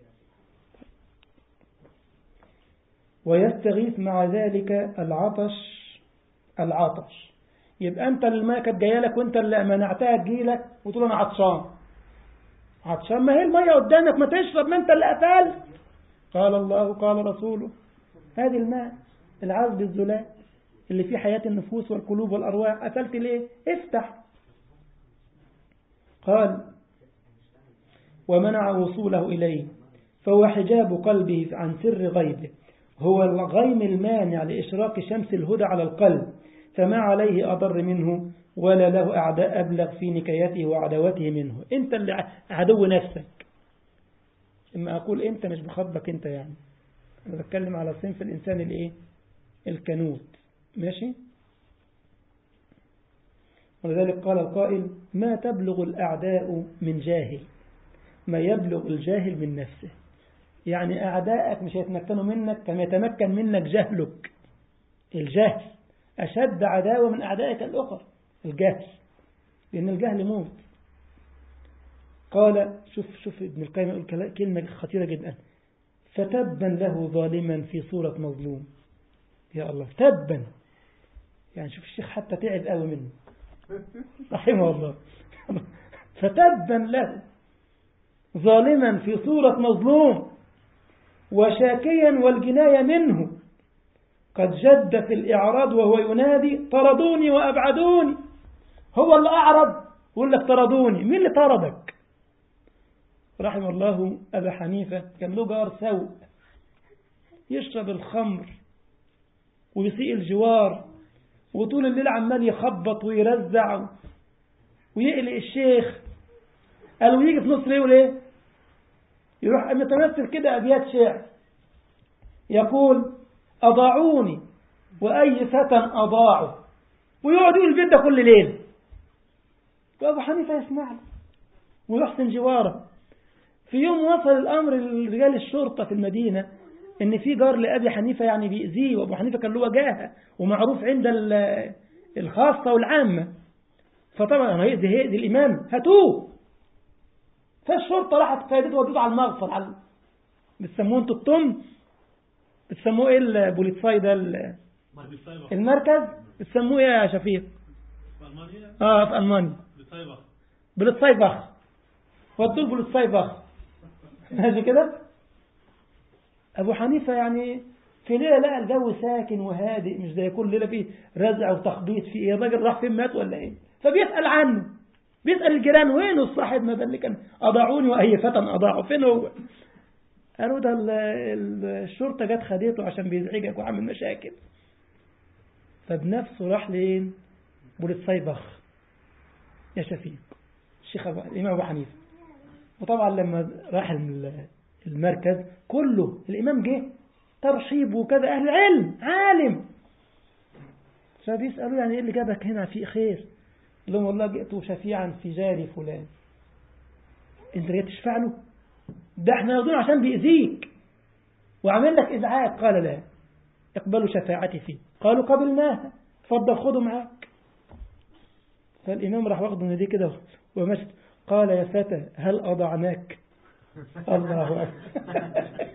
ويستغيث مع ذلك العطش العطش يبقى انت الماء كانت جايه لك وانت اللي منعتها تجيلك وتقول انا عطشان عطشان ما هي المية قدامك ما تشرب ما انت اللي قفلت قال الله قال رسوله هذه الماء العذب الزلال اللي فيه حياة النفوس والقلوب والأرواح قفلت ليه افتح قال ومنع وصوله إليه فهو حجاب قلبه عن سر غيبه هو الغيم المانع لإشراق شمس الهدى على القلب فما عليه أضر منه ولا له أعداء أبلغ في نكايته وعداوته منه أنت اللي عدو نفسك إما أقول أنت مش بخطبك أنت يعني أنا بتكلم على صنف الإنسان الإيه الكنوت ماشي ولذلك قال القائل ما تبلغ الأعداء من جاهل ما يبلغ الجاهل من نفسه يعني أعدائك مش هيتمكنوا منك كما يتمكن منك جهلك الجهل أشد عداوة من أعدائك الأخر الجهل لأن الجهل موت قال شوف شوف ابن القيم يقول كلمة خطيرة جدا فتبا له ظالما في صورة مظلوم يا الله تبا يعني شوف الشيخ حتى تعب قوي منه رحمه الله فتبا له ظالما في صورة مظلوم وشاكيا والجناية منه قد جد في الإعراض وهو ينادي طردوني وأبعدوني هو اللي أعرض يقول لك طردوني مين اللي طردك رحم الله أبا حنيفة كان له جار سوء يشرب الخمر ويسيء الجوار وطول الليل عمال يخبط ويرزع ويقلق الشيخ قالوا يجي في نص ليه ايه يروح متمثل كده أبيات شعر يقول أضاعوني وأي فتى أضاعوا ويقعد يقول البيت ده كل ليل وأبو حنيفة يسمع له ويحسن جواره في يوم وصل الأمر لرجال الشرطة في المدينة إن في جار لأبي حنيفة يعني بيأذيه وأبو حنيفة كان له وجاهة ومعروف عند الخاصة والعامة فطبعا هيأذي هيأذي الإمام هاتوه فالشرطة راحت قيادته ودته على المغفر على بتسموه انتوا الطم بتسموه ايه البوليتساي ده المركز بتسموه ايه يا شفيق في ألمانيا اه في المانيا بصيبة بوليتسايبخ ودوه بوليتسايبخ ماشي كده ابو حنيفه يعني في ليله لقى الجو ساكن وهادئ مش زي كل ليله فيه رزع وتخبيط في ايه الراجل راح فين مات ولا ايه فبيسال عنه بيسال الجيران وينه الصاحب ما ده اللي كان اضاعوني واي فتى اضاعوا فين هو قالوا ده ال- ال- الشرطه جت خدته عشان بيزعجك وعامل مشاكل فبنفسه راح لين بوليتسايبخ يا شفيق الشيخ أبو- الامام ابو حنيفه وطبعا لما راح الم- المركز كله الامام جه ترحيب وكذا اهل علم عالم فبيسالوا يعني ايه اللي جابك هنا في خير قال لهم والله جئت شفيعا في جاري فلان انت جاي تشفع له ده احنا ناخدينه عشان بيأذيك وعامل لك ازعاج قال لا اقبلوا شفاعتي فيه قالوا قبلناها اتفضل خده معاك فالإمام راح واخده من ايديه كده ومشت قال يا فتى هل أضعناك الله أكبر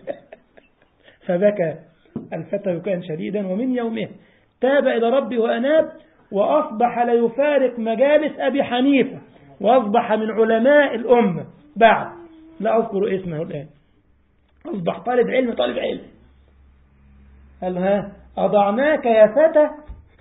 فبكى الفتى بكاء شديدا ومن يومه تاب إلى ربي وأناب وأصبح لا يفارق مجالس أبي حنيفة وأصبح من علماء الأمة بعد لا أذكر اسمه الآن أصبح طالب علم طالب علم قال له ها أضعناك يا فتى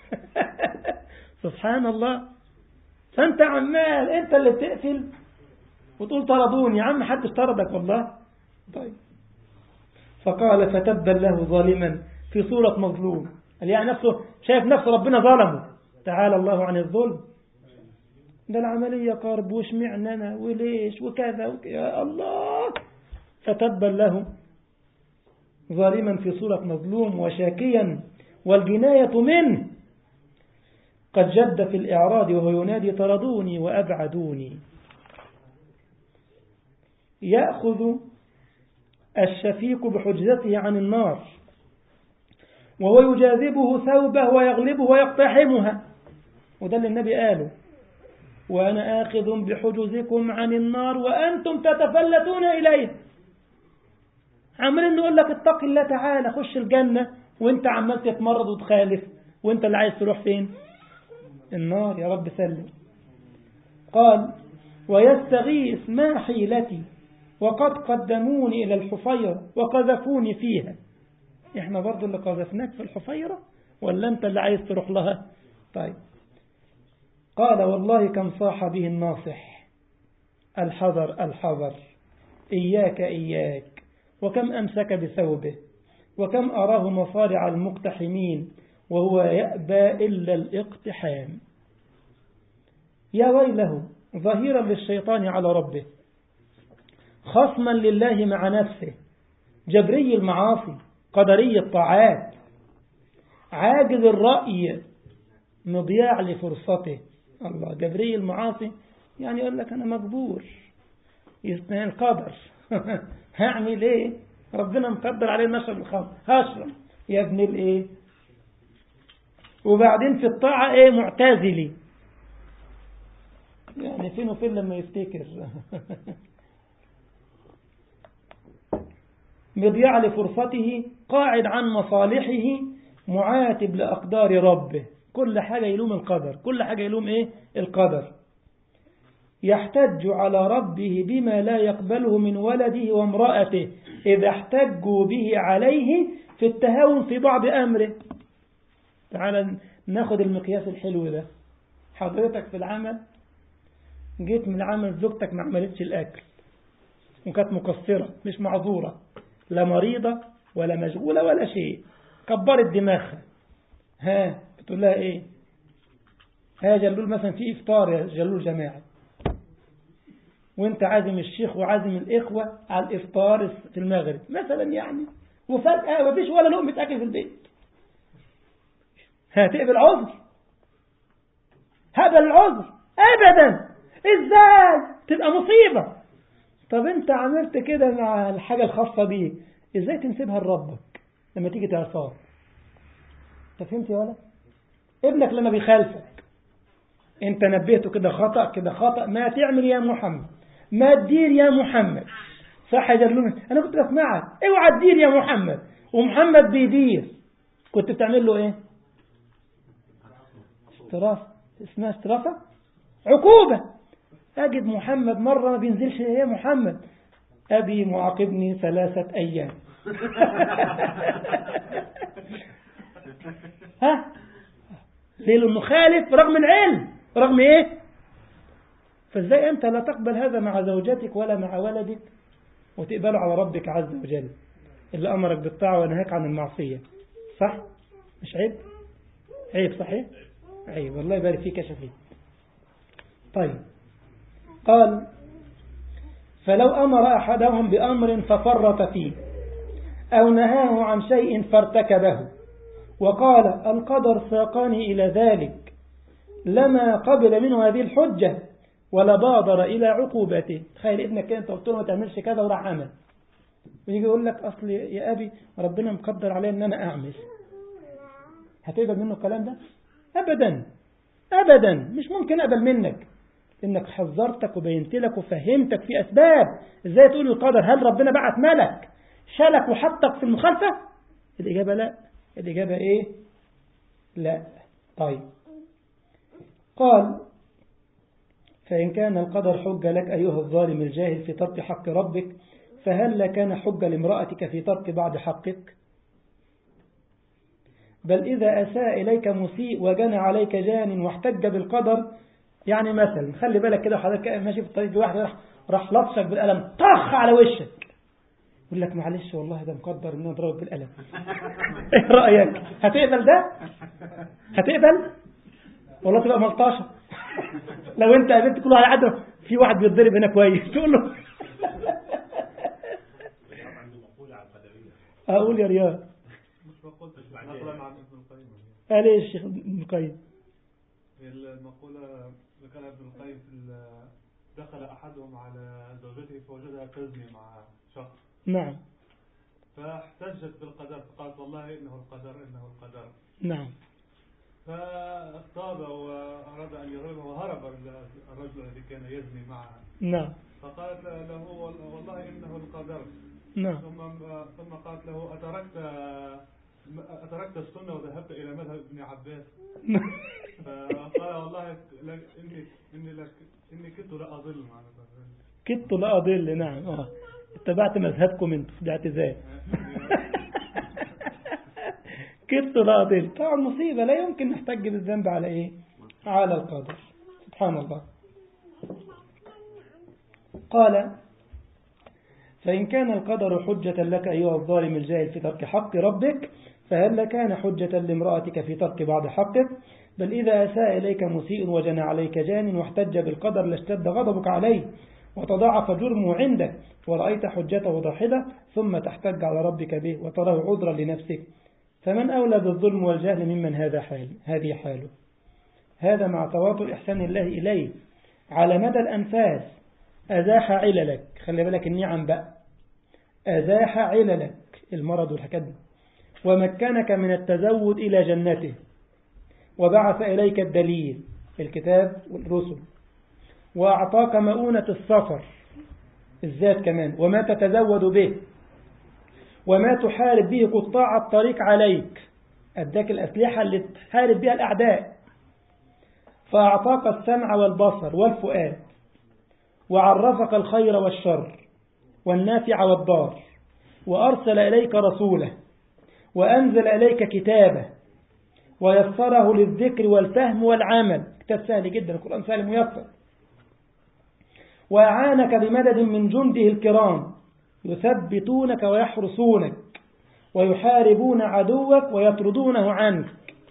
سبحان الله فأنت عمال أنت اللي بتقفل وتقول طردوني يا عم حدش طردك والله طيب فقال فتبا له ظالما في صورة مظلوم قال يعني نفسه شايف نفسه ربنا ظلمه تعالى الله عن الظلم ده العملية قرب وشمعنا أنا وليش وكذا وك... يا الله فتبا له ظالما في صورة مظلوم وشاكيا والجناية منه قد جد في الإعراض وهو ينادي طردوني وأبعدوني يأخذ الشفيق بحجزته عن النار وهو يجاذبه ثوبه ويغلبه ويقتحمها وده اللي النبي قاله وأنا آخذ بحجزكم عن النار وأنتم تتفلتون إليه عمالين نقول لك اتق الله تعالى خش الجنة وانت عمال تتمرض وتخالف وانت اللي عايز تروح فين النار يا رب سلم قال ويستغيث ما حيلتي وقد قدموني إلى الحفيرة وقذفوني فيها احنا برضو اللي قذفناك في الحفيرة ولا انت اللي عايز تروح لها طيب قال والله كم صاح به الناصح الحذر الحذر إياك إياك وكم أمسك بثوبه وكم أراه مصارع المقتحمين وهو يأبى إلا الاقتحام يا ويله ظهيرا للشيطان على ربه خصما لله مع نفسه جبري المعاصي قدري الطاعات عاجز الرأي مضياع لفرصته الله جبري المعاصي يعني يقول لك أنا مجبور يستنى القدر هعمل ايه ربنا مقدر عليه نشرب الخمر هشرب يا ابن الايه وبعدين في الطاعة ايه معتزلي يعني فين وفين لما يفتكر مضيع لفرصته قاعد عن مصالحه معاتب لأقدار ربه كل حاجة يلوم القدر كل حاجة يلوم ايه القدر يحتج على ربه بما لا يقبله من ولده وامرأته إذا احتجوا به عليه في التهاون في بعض أمره تعال ناخد المقياس الحلو ده حضرتك في العمل جيت من العمل زوجتك ما عملتش الأكل وكانت مقصرة مش معذورة لا مريضة ولا مشغولة ولا شيء كبرت دماغها ها بتقول لها ايه ها جلول مثلا في افطار يا جلول جماعي وانت عازم الشيخ وعازم الإخوة على الإفطار في المغرب مثلا يعني وفجأة ما فيش ولا لقمة أكل في البيت هتقبل عذر هقبل العذر أبدا إزاي تبقى مصيبة طب انت عملت كده مع الحاجة الخاصة بيك ازاي تنسبها لربك لما تيجي تعصار انت فهمت يا ولد ابنك لما بيخالفك انت نبهته كده خطأ كده خطأ ما تعمل يا محمد ما تدير يا محمد صح يا جلون انا كنت بسمعك اوعى تدير يا محمد ومحمد بيدير كنت بتعمل له ايه استرافة اسمها استرافة عقوبة أجد محمد مرة ما بينزلش يا محمد أبي معاقبني ثلاثة أيام ها ليه لأنه خالف رغم العلم رغم إيه فازاي أنت لا تقبل هذا مع زوجتك ولا مع ولدك وتقبله على ربك عز وجل اللي أمرك بالطاعة ونهاك عن المعصية صح مش عيب عيب صحيح عيب والله يبارك فيك يا شفيق طيب قال فلو أمر أحدهم بأمر ففرط فيه أو نهاه عن شيء فارتكبه وقال القدر ساقاني إلى ذلك لما قبل منه هذه الحجة ولا بادر إلى عقوبته تخيل ابنك أنت قلت له ما تعملش كذا وراح عمل ويجي يقول لك أصل يا أبي ربنا مقدر علي أن أنا أعمل هتقبل منه الكلام ده أبدا أبدا مش ممكن أقبل منك إنك حذرتك وبينت لك وفهمتك في أسباب إزاي تقول القدر هل ربنا بعت ملك شالك وحطك في المخالفة الإجابة لا الإجابة إيه لا طيب قال فإن كان القدر حجة لك أيها الظالم الجاهل في ترك حق ربك فهل كان حجة لامرأتك في ترك بعض حقك بل إذا أساء إليك مسيء وجنى عليك جان واحتج بالقدر يعني مثلا خلي بالك كده حضرتك ماشي في الطريق واحد راح راح لطشك بالقلم طخ على وشك يقول لك معلش والله ده مقدر ان انا اضربك بالقلم ايه رايك هتقبل ده هتقبل والله تبقى ملطشه لو انت قابلت كل واحد عدد في واحد بيتضرب هنا كويس تقول له اقول يا رياض قال ايه الشيخ ابن القيم المقولة ذكرها ابن القيم في دخل أحدهم على زوجته فوجدها تزني مع شخص نعم فاحتجت بالقدر فقالت والله إنه القدر إنه القدر نعم فاغتاب وأراد أن يهربها وهرب الرجل الذي كان يزني معها نعم فقالت له والله إنه القدر نعم ثم ثم قالت له أتركت أتركت السنة وذهبت إلى مذهب ابن عباس فقال والله لك إني إني لك إني كنت لا أضل كنت لا أضل نعم اه اتبعت مذهبكم انتم في الاعتزال كنت لا أضل طبعا مصيبة لا يمكن نحتج بالذنب على إيه على القدر سبحان الله قال فإن كان القدر حجة لك أيها الظالم الجاهل في ترك حق ربك فهل كان حجة لامرأتك في ترك بعض حقك بل إذا أساء إليك مسيء وجنى عليك جان واحتج بالقدر لاشتد غضبك عليه وتضاعف جرمه عندك ورأيت حجته ضاحدة ثم تحتج على ربك به وتراه عذرا لنفسك فمن أولى بالظلم والجهل ممن هذا حال هذه حاله هذا مع تواتر إحسان الله إليه على مدى الأنفاس أزاح عللك خلي بالك النعم بقى أزاح عللك المرض والحكاية دي ومكنك من التزود إلى جنته وبعث إليك الدليل الكتاب والرسل وأعطاك مؤونة السفر الذات كمان وما تتزود به وما تحارب به قطاع الطريق عليك أداك الأسلحة اللي تحارب بها الأعداء فأعطاك السمع والبصر والفؤاد وعرفك الخير والشر والنافع والضار وأرسل إليك رسوله وأنزل إليك كتابه ويسره للذكر والفهم والعمل كتاب سهل جدا القرآن سهل ميسر وأعانك بمدد من جنده الكرام يثبتونك ويحرسونك ويحاربون عدوك ويطردونه عنك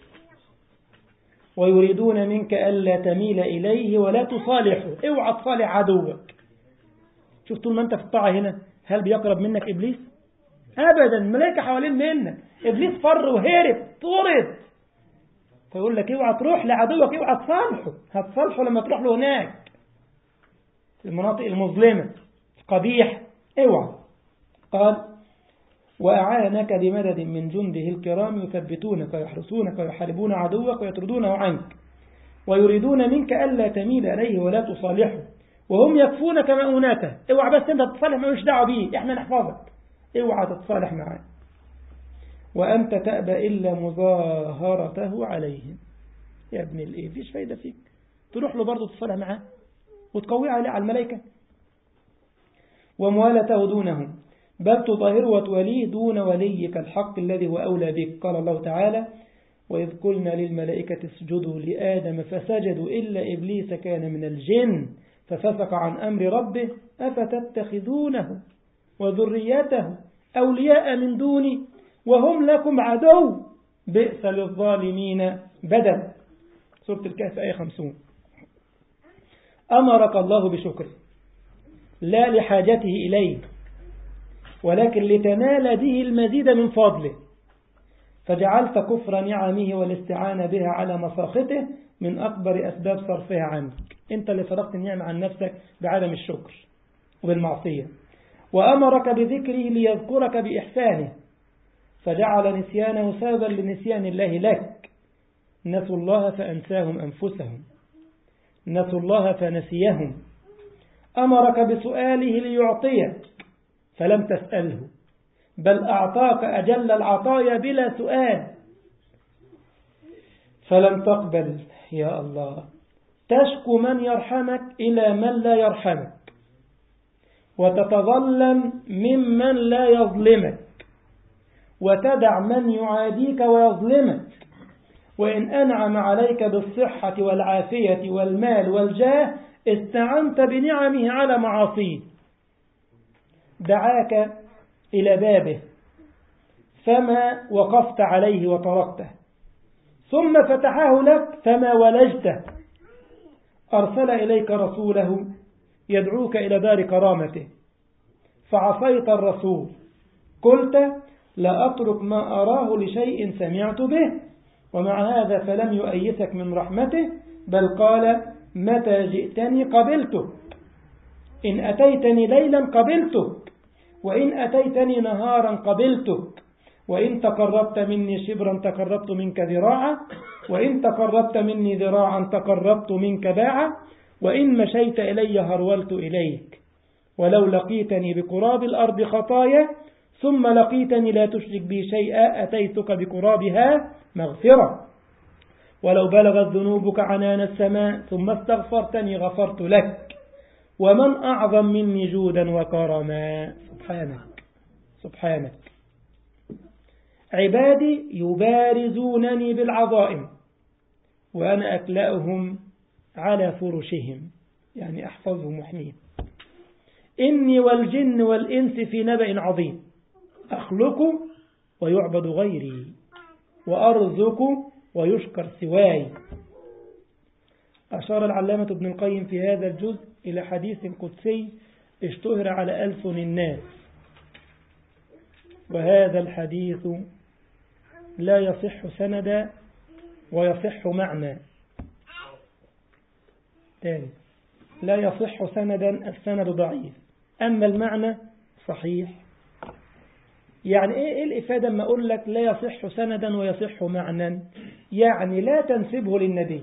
ويريدون منك ألا تميل إليه ولا تصالحه اوعى تصالح عدوك شوف طول ما أنت في الطاعة هنا هل بيقرب منك إبليس أبدا الملائكة حوالين منك إبليس فر وهرب طرد فيقول لك اوعى تروح لعدوك اوعى تصالحه هتصالحه لما تروح له هناك المناطق المظلمة القبيح اوعى قال وأعانك بمدد من جنده الكرام يثبتونك ويحرسونك ويحاربون عدوك ويطردونه عنك ويريدون منك ألا تميل إليه ولا تصالحه وهم يكفونك مؤونته اوعى بس انت تتصالح ملوش دعوه بيه احنا نحفظك اوعى تتصالح معاه وأنت تأبى إلا مظاهرته عليهم يا ابن الايه فيش فايدة فيك تروح له برضه تتصالح معاه وتقوي عليه على الملائكة وموالته دونهم بل تطهره وتوليه دون وليك الحق الذي هو أولى بك قال الله تعالى وإذ قلنا للملائكة اسجدوا لآدم فسجدوا إلا إبليس كان من الجن ففسق عن أمر ربه أفتتخذونه وذريته أولياء من دوني وهم لكم عدو بئس للظالمين بدل سورة الكهف آية خمسون أمرك الله بشكره لا لحاجته إليه ولكن لتنال به المزيد من فضله فجعلت كفر نعمه والاستعانة بها على مساخطه من أكبر أسباب صرفها عنك أنت اللي فرقت النعمة عن نفسك بعدم الشكر وبالمعصية وأمرك بذكره ليذكرك بإحسانه فجعل نسيانه سببا لنسيان الله لك نسوا الله فأنساهم أنفسهم نسوا الله فنسيهم أمرك بسؤاله ليعطيك فلم تسأله بل أعطاك أجل العطايا بلا سؤال فلم تقبل يا الله تشكو من يرحمك إلى من لا يرحمك وتتظلم ممن لا يظلمك وتدع من يعاديك ويظلمك وإن أنعم عليك بالصحة والعافية والمال والجاه استعنت بنعمه على معاصيه دعاك إلى بابه فما وقفت عليه وطرقته ثم فتحه لك فما ولجته أرسل إليك رسوله يدعوك إلى دار كرامته فعصيت الرسول قلت لا أترك ما أراه لشيء سمعت به ومع هذا فلم يؤيسك من رحمته بل قال متى جئتني قبلتك إن أتيتني ليلا قبلتك وإن أتيتني نهارا قبلتك وإن تقربت مني شبرا تقربت منك ذراعا وإن تقربت مني ذراعا تقربت منك باعا وإن مشيت إلي هرولت إليك ولو لقيتني بقراب الأرض خطايا ثم لقيتني لا تشرك بي شيئا أتيتك بقرابها مغفرة ولو بلغت ذنوبك عنان السماء ثم استغفرتني غفرت لك ومن أعظم مني جودا وكرما سبحانك سبحانك عبادي يبارزونني بالعظائم وأنا أكلأهم على فرشهم يعني أحفظهم وحميهم إني والجن والإنس في نبأ عظيم أخلق ويعبد غيري وأرزق ويشكر سواي أشار العلامة ابن القيم في هذا الجزء إلى حديث قدسي اشتهر على ألسن الناس وهذا الحديث لا يصح سندا ويصح معنى ثاني لا يصح سندا السند ضعيف أما المعنى صحيح يعني إيه, إيه الإفادة ما أقول لك لا يصح سندا ويصح معنى يعني لا تنسبه للنبي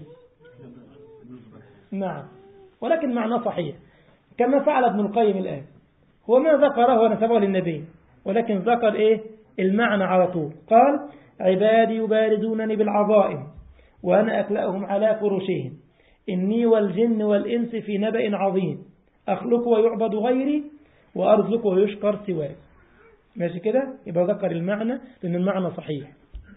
نعم ولكن معناه صحيح كما فعل ابن القيم الآن هو ما ذكره ونسبه للنبي ولكن ذكر إيه المعنى على طول قال عبادي يباردونني بالعظائم وأنا أكلأهم على فرشهم إني والجن والإنس في نبأ عظيم أخلق ويعبد غيري وأرزق ويشكر سواي ماشي كده يبقى ذكر المعنى لأن المعنى صحيح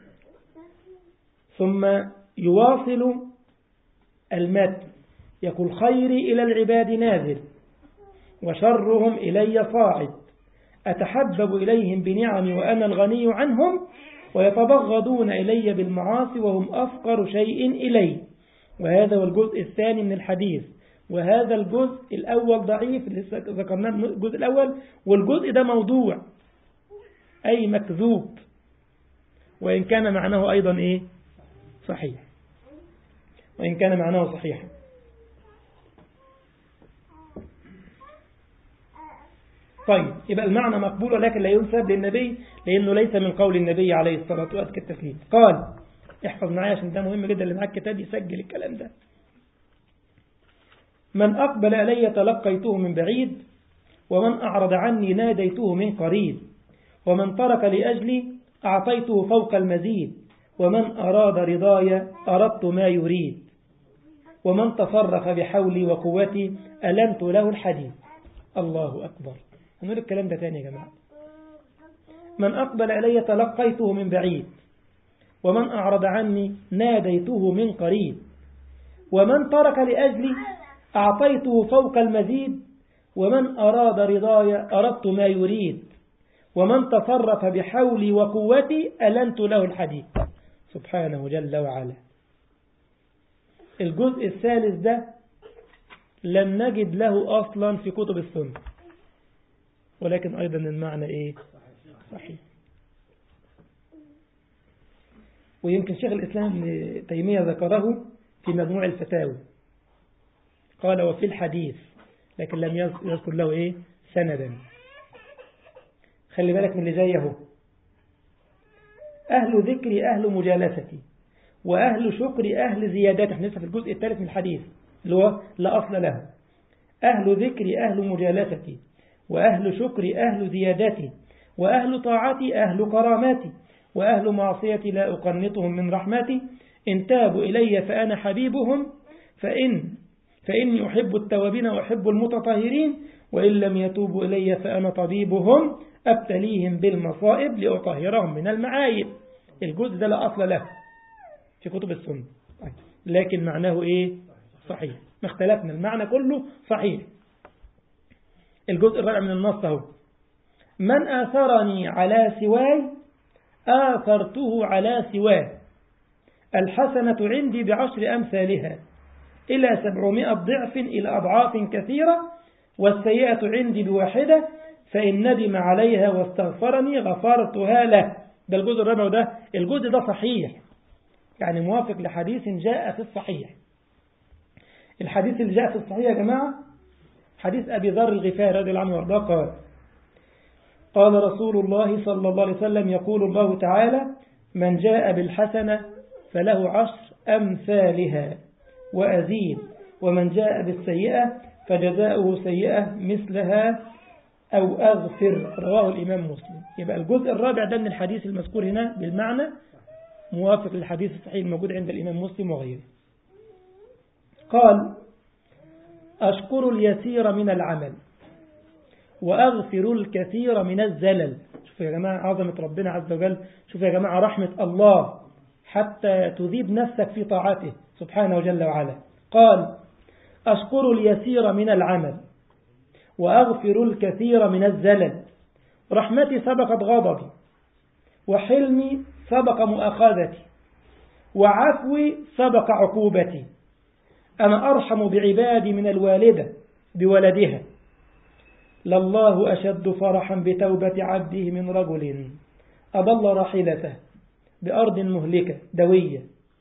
ثم يواصل المتن يقول خيري إلى العباد نازل وشرهم إلي صاعد أتحبب إليهم بنعمي وأنا الغني عنهم ويتبغضون إلي بالمعاصي وهم أفقر شيء إلي وهذا هو الجزء الثاني من الحديث وهذا الجزء الأول ضعيف اللي ذكرناه الجزء الأول والجزء ده موضوع أي مكذوب وإن كان معناه أيضا إيه صحيح وإن كان معناه صحيحا طيب يبقى المعنى مقبول ولكن لا ينسب للنبي لأنه ليس من قول النبي عليه الصلاة والسلام كالتسليم قال احفظ معايا عشان ده مهم جدا اللي معاك كتاب يسجل الكلام ده من أقبل إلي تلقيته من بعيد ومن أعرض عني ناديته من قريب ومن ترك لأجلي أعطيته فوق المزيد ومن أراد رضاي أردت ما يريد ومن تصرف بحولي وقوتي ألنت له الحديد الله أكبر هنقول الكلام ده تاني يا جماعة من أقبل إلي تلقيته من بعيد ومن أعرض عني ناديته من قريب ومن ترك لأجلي أعطيته فوق المزيد ومن أراد رضاي أردت ما يريد ومن تصرف بحولي وقوتي ألنت له الحديد سبحانه جل وعلا الجزء الثالث ده لم نجد له أصلا في كتب السنة ولكن أيضا المعنى إيه صحيح ويمكن شيخ الإسلام ابن تيمية ذكره في مجموع الفتاوي قال وفي الحديث لكن لم يذكر له إيه سندا خلي بالك من اللي زيه أهل ذكري أهل مجالستي وأهل شكري أهل زيادته احنا لسه في الجزء الثالث من الحديث اللي هو لا أصل له أهل ذكري أهل مجالستي وأهل شكري أهل زيادتي وأهل طاعتي أهل كراماتي وأهل معصيتي لا أقنطهم من رحمتي إن تابوا إلي فأنا حبيبهم فإن فإني أحب التوابين وأحب المتطهرين وإن لم يتوبوا إلي فأنا طبيبهم أبتليهم بالمصائب لأطهرهم من المعايب الجزء ده لا أصل له في كتب السنة لكن معناه إيه صحيح ما اختلفنا المعنى كله صحيح الجزء الرابع من النص اهو من آثرني على سواي آثرته على سواه الحسنة عندي بعشر أمثالها إلى سبعمائة ضعف إلى أضعاف كثيرة والسيئة عندي بواحدة فإن ندم عليها واستغفرني غفرتها له ده الجزء الرابع وده الجزء ده صحيح يعني موافق لحديث جاء في الصحيح الحديث اللي جاء في الصحيح يا جماعة حديث أبي ذر الغفاري رضي الله عنه وارضاه قال قال رسول الله صلى الله عليه وسلم يقول الله تعالى من جاء بالحسنة فله عشر أمثالها وأزيد ومن جاء بالسيئة فجزاؤه سيئة مثلها أو أغفر رواه الإمام مسلم يبقى الجزء الرابع ده من الحديث المذكور هنا بالمعنى موافق للحديث الصحيح الموجود عند الإمام مسلم وغيره قال أشكر اليسير من العمل وأغفر الكثير من الزلل شوفوا يا جماعة عظمة ربنا عز وجل شوفوا يا جماعة رحمة الله حتى تذيب نفسك في طاعته سبحانه جل وعلا قال أشكر اليسير من العمل وأغفر الكثير من الزلل رحمتي سبقت غضبي وحلمي سبق مؤاخذتي وعفوي سبق عقوبتي أنا أرحم بعبادي من الوالدة بولدها لله أشد فرحا بتوبة عبده من رجل أضل راحلته بأرض مهلكة دوية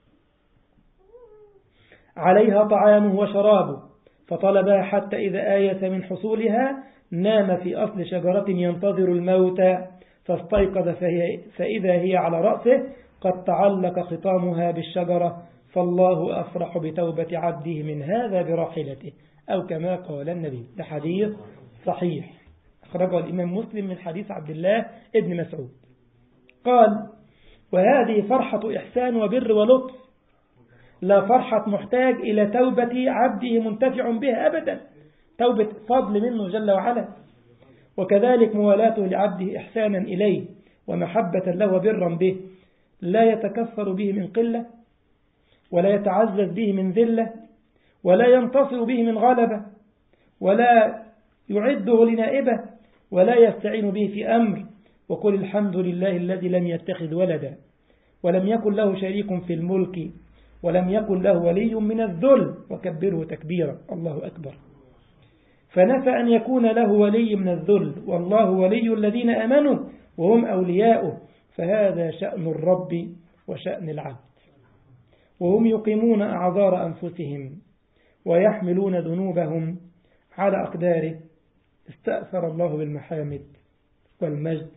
عليها طعامه وشرابه فطلبها حتى إذا آيس من حصولها نام في أصل شجرة ينتظر الموت فاستيقظ فهي فإذا هي على رأسه قد تعلق خطامها بالشجرة فالله أفرح بتوبة عبده من هذا براحلته أو كما قال النبي ده حديث صحيح أخرجه الإمام مسلم من حديث عبد الله ابن مسعود قال وهذه فرحة إحسان وبر ولطف لا فرحة محتاج إلى توبة عبده منتفع بها أبدا توبة فضل منه جل وعلا وكذلك موالاته لعبده إحسانا إليه ومحبة له وبرا به لا يتكثر به من قلة ولا يتعزز به من ذلة ولا ينتصر به من غلبة ولا يعده لنائبة ولا يستعين به في أمر وقل الحمد لله الذي لم يتخذ ولدا ولم يكن له شريك في الملك ولم يكن له ولي من الذل وكبره تكبيرا الله أكبر فنفى أن يكون له ولي من الذل والله ولي الذين أمنوا وهم أولياؤه فهذا شأن الرب وشأن العبد وهم يقيمون أعذار أنفسهم ويحملون ذنوبهم على أقداره استأثر الله بالمحامد والمجد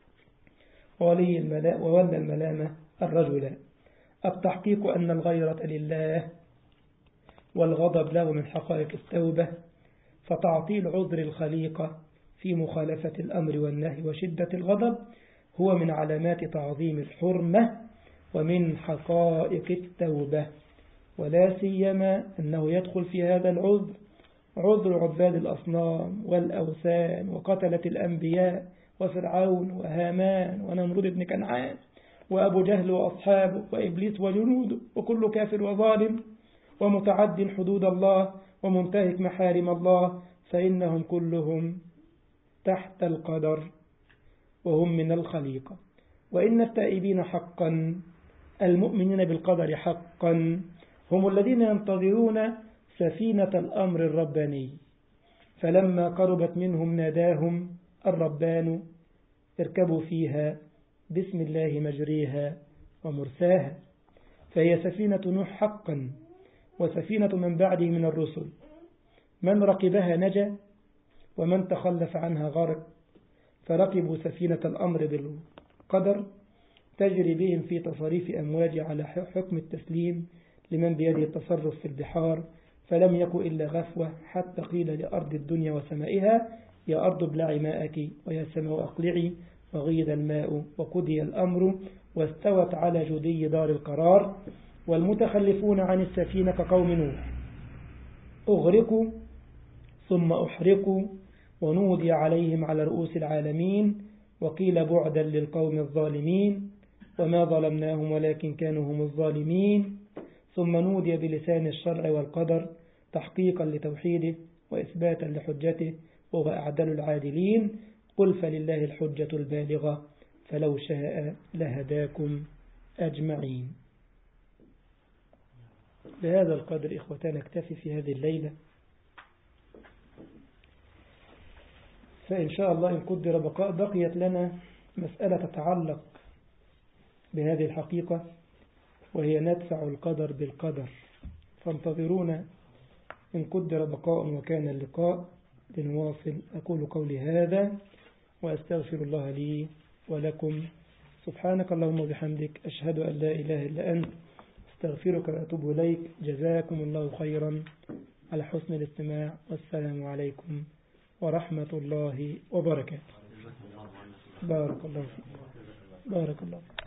وولي الملاء وولى الملامة الرجل التحقيق أن الغيرة لله والغضب له من حقائق التوبة فتعطيل عذر الخليقة في مخالفة الأمر والنهي وشدة الغضب هو من علامات تعظيم الحرمة ومن حقائق التوبة ولا سيما أنه يدخل في هذا العذر عذر عباد الأصنام والأوثان وقتلة الأنبياء وفرعون وهامان ونمرود بن كنعان وأبو جهل وأصحابه وإبليس وجنوده وكل كافر وظالم ومتعد حدود الله ومنتهك محارم الله فإنهم كلهم تحت القدر وهم من الخليقة وإن التائبين حقا المؤمنين بالقدر حقا هم الذين ينتظرون سفينة الأمر الرباني فلما قربت منهم ناداهم الربان اركبوا فيها بسم الله مجريها ومرساها فهي سفينة نوح حقا وسفينة من بعده من الرسل من ركبها نجا ومن تخلف عنها غرق فركبوا سفينة الأمر بالقدر تجري بهم في تصريف أمواج على حكم التسليم لمن بيده التصرف في البحار فلم يكن إلا غفوة حتى قيل لأرض الدنيا وسمائها يا أرض ابلعي ماءك ويا سماء أقلعي وغيد الماء وقضي الأمر واستوت على جدي دار القرار والمتخلفون عن السفينة كقوم نوح أغرقوا ثم أحرقوا ونودي عليهم على رؤوس العالمين وقيل بعدا للقوم الظالمين وما ظلمناهم ولكن كانوا هم الظالمين ثم نودي بلسان الشرع والقدر تحقيقا لتوحيده وإثباتا لحجته وهو أعدل العادلين قل فلله الحجة البالغة فلو شاء لهداكم أجمعين بهذا القدر إخوتان نكتفي في هذه الليلة فإن شاء الله إن قدر بقاء بقيت لنا مسألة تتعلق بهذه الحقيقة وهي ندفع القدر بالقدر فانتظرونا إن قدر بقاء وكان اللقاء لنواصل أقول قولي هذا وأستغفر الله لي ولكم سبحانك اللهم وبحمدك أشهد أن لا إله إلا أنت استغفرك وأتوب إليك جزاكم الله خيرا على حسن الاستماع والسلام عليكم ورحمة الله وبركاته بارك الله فيك بارك الله فيك